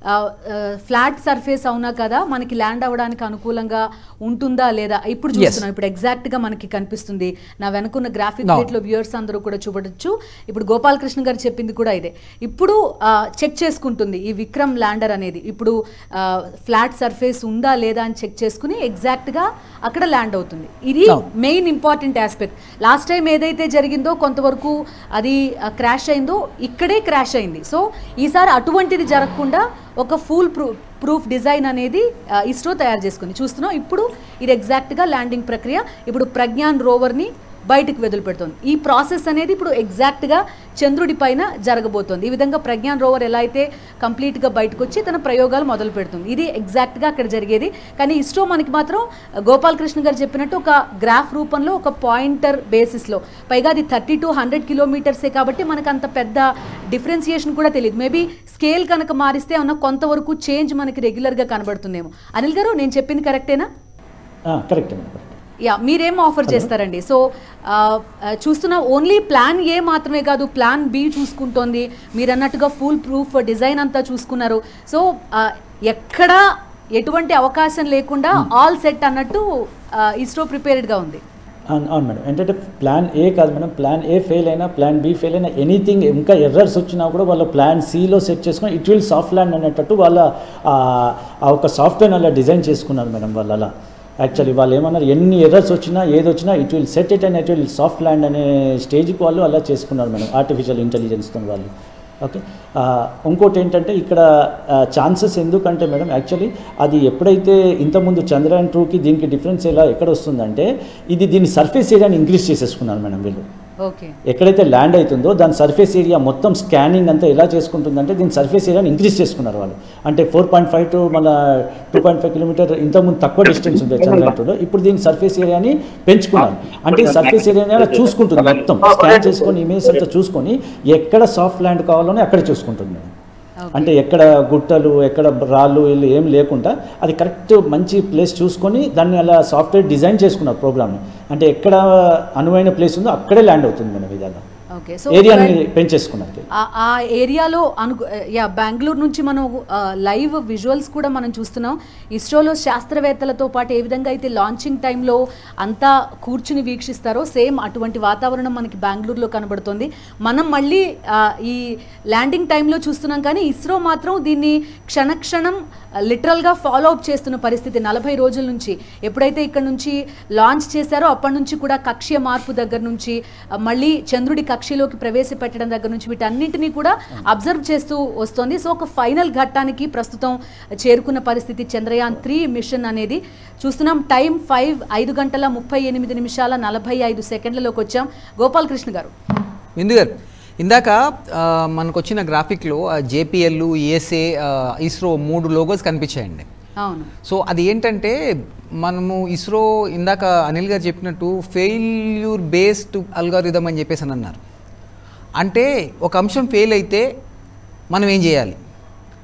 ఫ్లాట్ సర్ఫేస్ అవునా కదా మనకి ల్యాండ్ అవ్వడానికి అనుకూలంగా ఉంటుందా లేదా ఇప్పుడు చూస్తున్నాం ఇప్పుడు ఎగ్జాక్ట్ గా మనకి కనిపిస్తుంది నా వెనకున్న గ్రాఫిక్ No. లో వ్యూయర్స్ అందరూ కూడా చూడొచ్చు ఇప్పుడు గోపాలకృష్ణ గారు చెప్పింది కూడా ఇదే ఇప్పుడు చెక్ చేసుకుంటుంది ఈ విక్రమ్ ల్యాండర్ అనేది ఇప్పుడు ఫ్లాట్ సర్ఫేస్ ఉందా లేదా అని చెక్ చేసుకుని ఎగ్జాక్ట్ గా అక్కడ ల్యాండ్ అవుతుంది ఇది No. Main important aspect last time ఏదైతే జరిగిందో కొంతవరకు అది క్రాష్ అయిందో ఇక్కడే క్రాష్ అయింది సో ఈసారి అటువంటిది జరగకుండా ఒక ఫుల్ ప్రూ ప్రూఫ్ డిజైన్ అనేది ఆ, ఇస్రో తయారు చేసుకుంది చూస్తున్నాం ఇప్పుడు ఇది ఎగ్జాక్ట్గా ల్యాండింగ్ ప్రక్రియ ఇప్పుడు ప్రజ్ఞాన్ రోవర్ని బయటకు వదిలిపెడుతుంది ఈ ప్రాసెస్ అనేది ఇప్పుడు ఎగ్జాక్ట్గా చంద్రుడి పైన జరగబోతోంది ఈ విధంగా ప్రజ్ఞాన్ రోవర్ ఎలా అయితే కంప్లీట్గా బయటకు వచ్చి తన ప్రయోగాలు మొదలు పెడుతుంది ఇది ఎగ్జాక్ట్గా అక్కడ జరిగేది కానీ ఇస్రో మనకి మాత్రం గోపాలకృష్ణ గారు చెప్పినట్టు ఒక గ్రాఫ్ రూపంలో ఒక పాయింటర్ బేసిస్లో పైగా అది థర్టీ టు హండ్రెడ్ కిలోమీటర్సే కాబట్టి మనకు అంత పెద్ద డిఫరెన్సియేషన్ కూడా తెలియదు మేబీ స్కేల్ కనుక మారిస్తే ఉన్న కొంతవరకు చేంజ్ మనకి రెగ్యులర్గా కనబడుతుందేమో అనిల్ గారు నేను చెప్పింది కరెక్టేనా కరెక్ట్ మేడం యా మీరేం ఆఫర్ చేస్తారండి సో ఆ, ఆ, చూస్తున్న ఓన్లీ ప్లాన్ ఏ మాత్రమే కాదు ప్లాన్ బి చూసుకుంటోంది మీరు అన్నట్టుగా ఫుల్ ప్రూఫ్ డిజైన్ అంతా చూసుకున్నారు సో ఆ, ఎక్కడా ఎటువంటి అవకాశం లేకుండా ఆల్ సెట్ అన్నట్టు ఆ, ఇస్రో ప్రిపేర్డ్గా ఉంది అవును అవును మేడం ఏంటంటే ప్లాన్ ఏ కాదు మేడం ప్లాన్ ఏ ఫెయిల్ అయినా ప్లాన్ బి ఫెయిల్ అయినా ఎనీథింగ్ ఇంకా ఎర్రర్స్ వచ్చినా కూడా వాళ్ళ ప్లాన్ సిలో సెట్ చేసుకొని ఇట్ విల్ సాఫ్ట్ ల్యాండ్ అనేటట్టు వాళ్ళ ఆ ఆ ఒక సాఫ్ట్వేర్ అలా డిజైన్ చేసుకున్నారు మేడం వాళ్ళు అలా యాక్చువల్లీ వాళ్ళు ఏమన్నారు ఎన్ని ఎర్రర్స్ వచ్చినా ఏది వచ్చినా it will set it and it will soft land అనే స్టేజ్కి వాళ్ళు అలా చేసుకున్నారు మేడం ఆర్టిఫిషియల్ ఇంటెలిజెన్స్తో వాళ్ళు ఓకే ఆ, ఇంకోటి ఏంటంటే ఇక్కడ ఛాన్సెస్ ఎందుకంటే మేడం యాక్చువల్లీ అది ఎప్పుడైతే ఇంతకుముందు చంద్రయాన్ టూకి దీనికి డిఫరెన్స్ ఎలా ఎక్కడ వస్తుందంటే ఇది దీని సర్ఫేస్ ఏరియాని ఇంక్రీజ్ చేసేసుకున్నారు మేడం వీళ్ళు ఓకే ఎక్కడైతే ల్యాండ్ అవుతుందో దాని సర్ఫేస్ ఏరియా మొత్తం స్కానింగ్ అంతా ఎలా చేసుకుంటుందంటే దీని సర్ఫేస్ ఏరియాని ఇంక్రీజ్ చేసుకున్నారు వాళ్ళు అంటే ఫోర్ పాయింట్ ఫైవ్ టు మళ్ళీ టూ పాయింట్ ఫైవ్ కిలోమీటర్ ఇంతకుముందు తక్కువ డిస్టెన్స్ ఉంది చంద్రయాన్ టూలో ఇప్పుడు దీని సర్ఫేస్ ఏరియాని పెంచుకున్నారు అంటే ఈ సర్ఫేస్ ఏరియాని చూసుకుంటుంది మొత్తం స్కాన్ చేసుకొని ఇమేజ్ అంతా చూసుకొని ఎక్కడ సాఫ్ట్ ల్యాండ్ కావాలో అక్కడ చూసుకుంటుంది మేడం అంటే ఎక్కడ గుట్టలు ఎక్కడ రాళ్ళు వీళ్ళు ఏం లేకుండా అది కరెక్ట్ మంచి ప్లేస్ చూసుకొని దాన్ని అలా సాఫ్ట్వేర్ డిజైన్ చేసుకున్నారు ప్రోగ్రామ్ని అంటే ఎక్కడ అనువైన ప్లేస్ ఉందో అక్కడే ల్యాండ్ అవుతుంది మనం ఇదలా ఓకే సో ఏరియాని పెంచేసుకున్నారు ఆ- ఆ ఏరియాలో అను యా బెంగళూరు నుంచి మనం ఆ, లైవ్ విజువల్స్ కూడా మనం చూస్తున్నాం ఇస్రోలో శాస్త్రవేత్తలతో పాటు ఏ విధంగా అయితే లాంచింగ్ టైంలో అంతా కూర్చుని వీక్షిస్తారో సేమ్ అటువంటి వాతావరణం మనకి బెంగళూరులో కనబడుతుంది మనం మళ్ళీ ఆ, ఈ ల్యాండింగ్ టైంలో చూస్తున్నాం కానీ ఇస్రో మాత్రం దీన్ని క్షణక్షణం లిటరల్గా ఫాలో అప్ చేస్తున్న పరిస్థితి నలభై రోజుల నుంచి ఎప్పుడైతే ఇక్కడ నుంచి లాంచ్ చేశారో అప్పటి నుంచి కూడా కక్ష్య మార్పు దగ్గర నుంచి ఆ, మళ్ళీ చంద్రుడి కక్షలోకి ప్రవేశపెట్టడం దగ్గర నుంచి వీటన్నింటినీ కూడా అబ్జర్వ్ చేస్తూ వస్తుంది సో ఒక ఫైనల్ ఘట్టానికి ప్రస్తుతం చేరుకున్న పరిస్థితి చంద్రయాన్ త్రీ మిషన్ అనేది చూస్తున్నాం టైం ఫైవ్ ఐదు గంటల ముప్పై ఎనిమిది నిమిషాల నలభై ఐదు సెకండ్లలోకి వచ్చాం గోపాలకృష్ణ గారు విందు గారు ఇందాక ఆ, మనకు వచ్చిన గ్రాఫిక్లో జేపీఎల్ ఈఎస్ఏ ఇస్రో మూడు లోగోస్ కనిపించాయండి అవును సో అది ఏంటంటే మనము ఇస్రో ఇందాక అనిల్ గారు చెప్పినట్టు ఫెయిల్యూర్ బేస్డ్ అల్గారిథం అని చెప్పేసి అని అన్నారు అంటే ఒక అంశం ఫెయిల్ అయితే మనం ఏం చేయాలి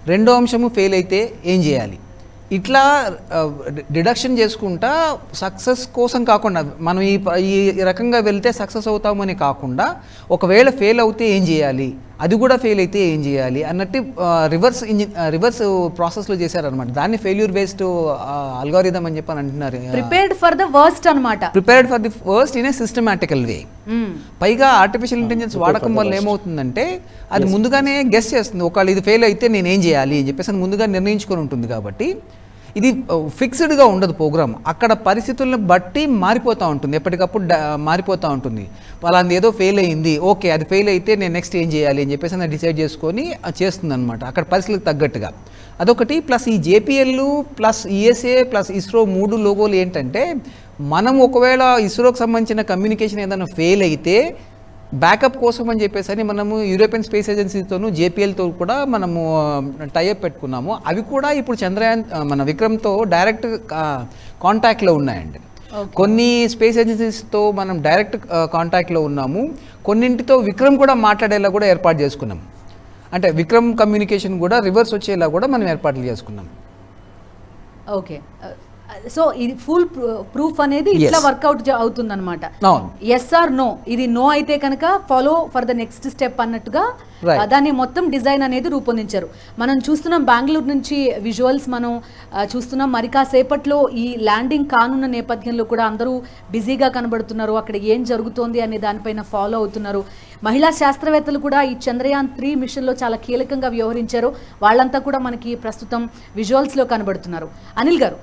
రెండో అంశము ఫెయిల్ అయితే ఏం చేయాలి ఇట్లా డిడక్షన్ చేసుకుంటా సక్సెస్ కోసం కాకుండా మనం ఈ ప- ఈ రకంగా వెళ్తే సక్సెస్ అవుతామని కాకుండా ఒకవేళ ఫెయిల్ అవుతే ఏం చేయాలి అది కూడా ఫెయిల్ అయితే ఏం చేయాలి అన్నట్టు రివర్స్ ఇంజిన్ రివర్స్ ప్రాసెస్లో చేశారనమాట దాన్ని ఫెయిల్యూర్ బేస్డ్ అల్గారిథం అని చెప్పని అంటున్నారు ప్రిపేర్డ్ ఫర్ ద వర్స్ట్ అనమాట prepared for the first in a systematical way పైగా ఆర్టిఫిషియల్ ఇంటెలిజెన్స్ వాడకం వల్ల ఏమవుతుందంటే అది ముందుగానే గెస్ చేస్తుంది ఒకవేళ ఇది ఫెయిల్ అయితే నేను ఏం చేయాలి అని చెప్పేసి అది ముందుగా నిర్ణయించుకొని ఉంటుంది కాబట్టి ఇది ఫిక్స్డ్గా ఉండదు ప్రోగ్రామ్ అక్కడ పరిస్థితులను బట్టి మారిపోతూ ఉంటుంది ఎప్పటికప్పుడు డ- మారిపోతూ ఉంటుంది వాళ్ళది ఏదో ఫెయిల్ అయ్యింది ఓకే అది ఫెయిల్ అయితే నేను నెక్స్ట్ ఏం చేయాలి అని చెప్పేసి నేను డిసైడ్ చేసుకొని చేస్తుంది అనమాట అక్కడ పరిస్థితులకు తగ్గట్టుగా అదొకటి ప్లస్ ఈ JPL plus ESA plus ISRO మూడు లోగోలు ఏంటంటే మనం ఒకవేళ ఇస్రోకి సంబంధించిన కమ్యూనికేషన్ ఏదైనా ఫెయిల్ అయితే బ్యాకప్ కోసం అని చెప్పేసి అని మనము యూరోపియన్ స్పేస్ ఏజెన్సీతోనూ జేపీఎల్తో కూడా మనము టైఅప్ పెట్టుకున్నాము అవి కూడా ఇప్పుడు చంద్రయాన్ ఆ, మన విక్రమ్తో డైరెక్ట్ కాంటాక్ట్లో ఉన్నాయండి కొన్ని స్పేస్ ఏజెన్సీస్తో మనం డైరెక్ట్ కాంటాక్ట్లో ఉన్నాము కొన్నింటితో విక్రమ్ కూడా మాట్లాడేలా కూడా ఏర్పాటు చేసుకున్నాం అంటే విక్రమ్ కమ్యూనికేషన్ కూడా రివర్స్ వచ్చేలా కూడా మనం ఏర్పాట్లు చేసుకున్నాం ఓకే సో ఇది ఫుల్ ప్రూఫ్ అనేది ఇట్లా Yes. వర్కౌట్ అవుతుంది అనమాట అవును ఎస్ ఆర్ నో ఇది నో అయితే కనుక follow for the next step అన్నట్టుగా Right. ఆ, దాన్ని మొత్తం డిజైన్ అనేది రూపొందించారు మనం చూస్తున్నాం బెంగళూరు నుంచి విజువల్స్ మనం ఆ, చూస్తున్నాం మరి కాసేపట్లో ఈ ల్యాండింగ్ కానున్న నేపథ్యంలో కూడా అందరూ బిజీగా కనబడుతున్నారు అక్కడ ఏం జరుగుతోంది అనే దానిపైన ఫాలో అవుతున్నారు మహిళా శాస్త్రవేత్తలు కూడా ఈ చంద్రయాన్ త్రీ మిషన్లో చాలా కీలకంగా వ్యవహరించారు వాళ్ళంతా కూడా మనకి ప్రస్తుతం విజువల్స్లో కనబడుతున్నారు అనిల్ గారు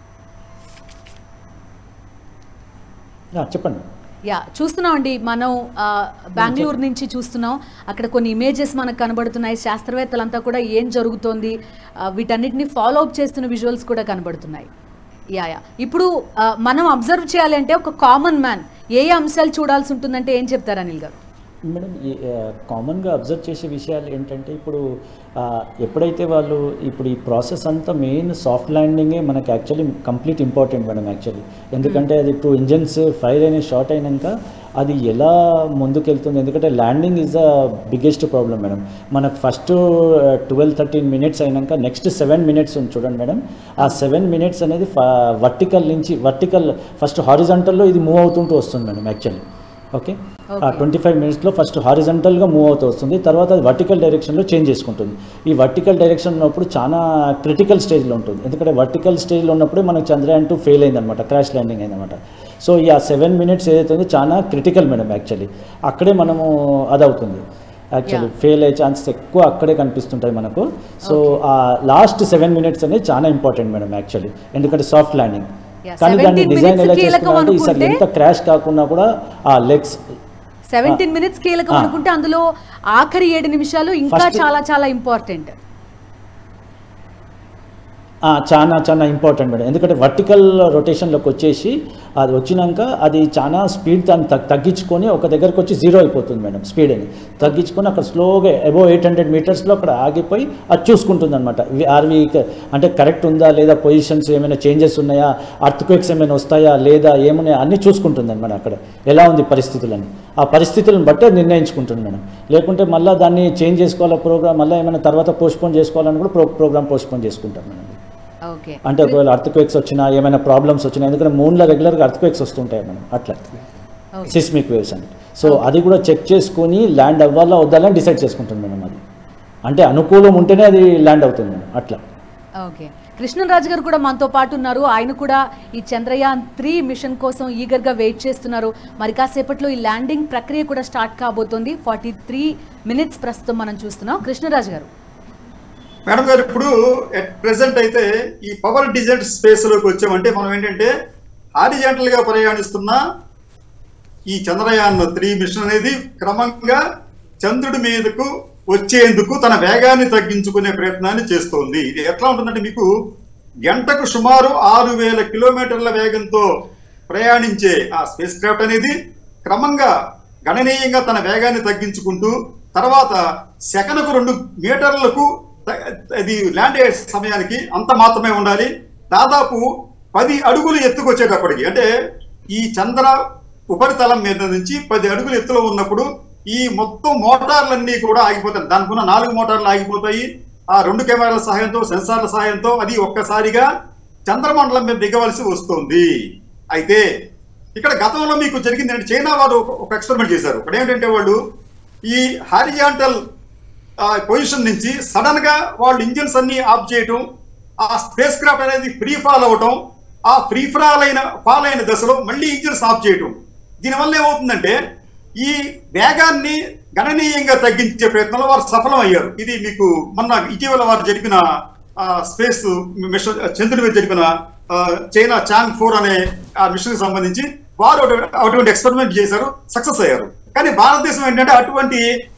ఆ, చెప్పండి యా చూస్తున్నామండి మనం ఆ, బెంగళూరు నుంచి చూస్తున్నాం అక్కడ కొన్ని ఇమేజెస్ మనకు కనబడుతున్నాయి శాస్త్రవేత్తలంతా కూడా ఏం జరుగుతోంది ఆ, వీటన్నిటిని ఫాలో అప్ చేస్తున్న విజువల్స్ కూడా కనబడుతున్నాయి యా యా ఇప్పుడు ఆ, మనం అబ్జర్వ్ చేయాలి అంటే ఒక కామన్ మ్యాన్ ఏ ఏ అంశాలు చూడాల్సి ఉంటుందంటే ఏం చెప్తారు అనిల్ గారు మేడం ఈ కామన్గా అబ్జర్వ్ చేసే విషయాలు ఏంటంటే ఇప్పుడు ఆ, ఎప్పుడైతే వాళ్ళు ఇప్పుడు ఈ ప్రాసెస్ అంతా మెయిన్ సాఫ్ట్ ల్యాండింగే మనకి actually complete important madam actually ఎందుకంటే అది టూ ఇంజన్స్ ఫైర్ అయిన షార్ట్ అయినాక అది ఎలా ముందుకెళ్తుంది ఎందుకంటే landing is the biggest problem madam మనకు ఫస్ట్ ట్వెల్వ్ థర్టీన్ మినిట్స్ అయినాక నెక్స్ట్ సెవెన్ మినిట్స్ ఉంది చూడండి మేడం ఆ సెవెన్ మినిట్స్ అనేది వర్టికల్ నుంచి వర్టికల్ ఫస్ట్ హారిజంటల్లో ఇది మూవ్ అవుతుంటూ వస్తుంది మేడం యాక్చువల్లీ ఓకే ఆ ట్వంటీ ఫైవ్ మినిట్స్లో ఫస్ట్ హారిజంటల్గా మూవ్ అవుతూ వస్తుంది తర్వాత అది వర్టికల్ డైరెక్షన్లో చేంజ్ చేసుకుంటుంది ఈ వర్టికల్ డైరెక్షన్ ఉన్నప్పుడు చాలా క్రిటికల్ స్టేజ్లో ఉంటుంది ఎందుకంటే వర్టికల్ స్టేజ్లో ఉన్నప్పుడే మనకు చంద్రయాన్ టూ ఫెయిల్ అయిందనమాట క్రాష్ ల్యాండింగ్ అయిందనమాట సో ఈ ఆ సెవెన్ మినిట్స్ ఏదైతే ఉందో చాలా క్రిటికల్ మేడం యాక్చువల్లీ అక్కడే మనము అది అవుతుంది యాక్చువల్లీ ఫెయిల్ అయ్యే ఛాన్సెస్ ఎక్కువ అక్కడే కనిపిస్తుంటాయి మనకు సో ఆ లాస్ట్ సెవెన్ మినిట్స్ అనేది చాలా ఇంపార్టెంట్ మేడం యాక్చువల్లీ ఎందుకంటే సాఫ్ట్ ల్యాండింగ్ Yeah, కానీ దాన్ని 17 డిజైన్ minutes ఎలా కీలకం చేసుకున్నారంటే ఈసారి అనుకుంటే- ఎంత క్రాష్ కాకుండా కూడా ఆ లెగ్స్ సెవెంటీన్ మినిట్స్ కీలకం ఆ. అనుకుంటే అందులో ఆఖరి ఏడు నిమిషాలు ఇంకా First- చాలా చాలా ఇంపార్టెంట్ ఆ, చాలా చాలా ఇంపార్టెంట్ మేడం ఎందుకంటే వర్టికల్ రొటేషన్లోకి వచ్చేసి అది వచ్చినాక అది చాలా స్పీడ్ దాన్ని తగ్- తగ్గించుకొని ఒక దగ్గరకు వచ్చి జీరో అయిపోతుంది మేడం స్పీడ్ అని తగ్గించుకొని అక్కడ స్లోగా అబోవ్ ఎయిట్ హండ్రెడ్ మీటర్స్లో అక్కడ ఆగిపోయి అది చూసుకుంటుంది అనమాట ఆర్వి అంటే కరెక్ట్ ఉందా లేదా పొజిషన్స్ ఏమైనా చేంజెస్ ఉన్నాయా అర్త్క్వేక్స్ ఏమైనా వస్తాయా లేదా ఏమున్నాయా అన్నీ చూసుకుంటుంది అనమాట అక్కడ ఎలా ఉంది పరిస్థితులని ఆ పరిస్థితులను బట్టే నిర్ణయించుకుంటుంది మేడం లేకుంటే మళ్ళీ దాన్ని చేంజ్ చేసుకోవాలా ప్రోగ్రామ్ మళ్ళీ ఏమైనా తర్వాత పోస్ట్పోన్ చేసుకోవాలని కూడా ప్రో ప్రోగ్రామ్ పోస్ట్పోన్ చేసుకుంటాం మేడం ఓకే అంటే ఒకవేళ అర్త్క్వేక్స్ వచ్చినా ఏమైనా ప్రాబ్లమ్స్ వచ్చినా ఎందుకంటే మూన్లో రెగ్యులర్గా అర్త్క్వేక్స్ వస్తుంటాయి మనం అట్లా సిస్మిక్ వేవ్స్ అని సో అది కూడా చెక్ చేసుకొని ల్యాండ్ అవ్వాలా వద్దాలని డిసైడ్ చేసుకుంటుంది మేడం అది అంటే అనుకూలం ఉంటేనే అది ల్యాండ్ అవుతుంది మేడం అట్లా ఓకే కృష్ణరాజు గారు కూడా మనతో పాటు ఉన్నారు ఆయన కూడా ఈ చంద్రయాన్ త్రీ మిషన్ కోసం ఈగర్గా వెయిట్ చేస్తున్నారు మరి కాసేపట్లో ఈ ల్యాండింగ్ ప్రక్రియ కూడా స్టార్ట్ కాబోతోంది ఫార్టీ త్రీ మినిట్స్ ప్రస్తుతం మనం చూస్తున్నాం కృష్ణరాజు గారు మేడం గారు ఇప్పుడు ఎట్ ప్రెసెంట్ అయితే ఈ పవర్ డిజెంట్ స్పేస్ లోకి వచ్చామంటే మనం ఏంటంటే హారిజెంటల్ గా ప్రయాణిస్తున్న ఈ చంద్రయాన్ త్రీ మిషన్ అనేది క్రమంగా చంద్రుడి మీదకు వచ్చేందుకు తన వేగాన్ని తగ్గించుకునే ప్రయత్నాన్ని చేస్తోంది ఇది ఎట్లా ఉంటుందంటే మీకు గంటకు సుమారు ఆరు వేల కిలోమీటర్ల వేగంతో ప్రయాణించే ఆ స్పేస్ క్రాఫ్ట్ అనేది క్రమంగా గణనీయంగా తన వేగాన్ని తగ్గించుకుంటూ తర్వాత సెకనుకు రెండు మీటర్లకు త- అది ల్యాండ్ అయ్యే సమయానికి అంత మాత్రమే ఉండాలి దాదాపు పది అడుగులు ఎత్తుకొచ్చేటప్పటికి అంటే ఈ చంద్ర ఉపరితలం మీద నుంచి పది అడుగులు ఎత్తులో ఉన్నప్పుడు ఈ మొత్తం మోటార్లన్నీ కూడా ఆగిపోతాయి దానికి ఉన్న నాలుగు మోటార్లు ఆగిపోతాయి ఆ రెండు కెమెరాల సహాయంతో సెన్సార్ల సహాయంతో అది ఒక్కసారిగా చంద్రమండలం మీద దిగవలసి వస్తుంది అయితే ఇక్కడ గతంలో మీకు జరిగింది ఏంటంటే చైనా వారు ఒక- ఒక ఎక్స్పెరిమెంట్ చేశారు ఇక్కడ ఏంటంటే వాళ్ళు ఈ హారిజాంటల్ పొజిషన్ నుంచి సడన్ గా వాళ్ళు ఇంజిన్స్ అన్ని ఆఫ్ చేయటం ఆ స్పేస్ క్రాఫ్ట్ అనేది ఫ్రీ ఫాల్ అవ్వటం ఆ ఫ్రీ ఫాల్ అయిన ఫాల్ అయిన దశలో మళ్ళీ ఇంజిన్స్ ఆఫ్ చేయటం దీనివల్ల ఏమవుతుందంటే ఈ వేగాన్ని గణనీయంగా తగ్గించే ప్రయత్నంలో వారు సఫలం అయ్యారు ఇది మీకు మొన్న ఇటీవల వారు జరిపిన ఆ, స్పేస్ మిషన్ చంద్రుడి మీద జరిపిన ఆ, చైనా చాంగ్ ఫోర్ అనే ఆ మిషన్ కి సంబంధించి వారు అటు- అటువంటి ఎక్స్పెరిమెంట్ చేశారు సక్సెస్ అయ్యారు కానీ భారతదేశం ఏంటంటే అటువంటి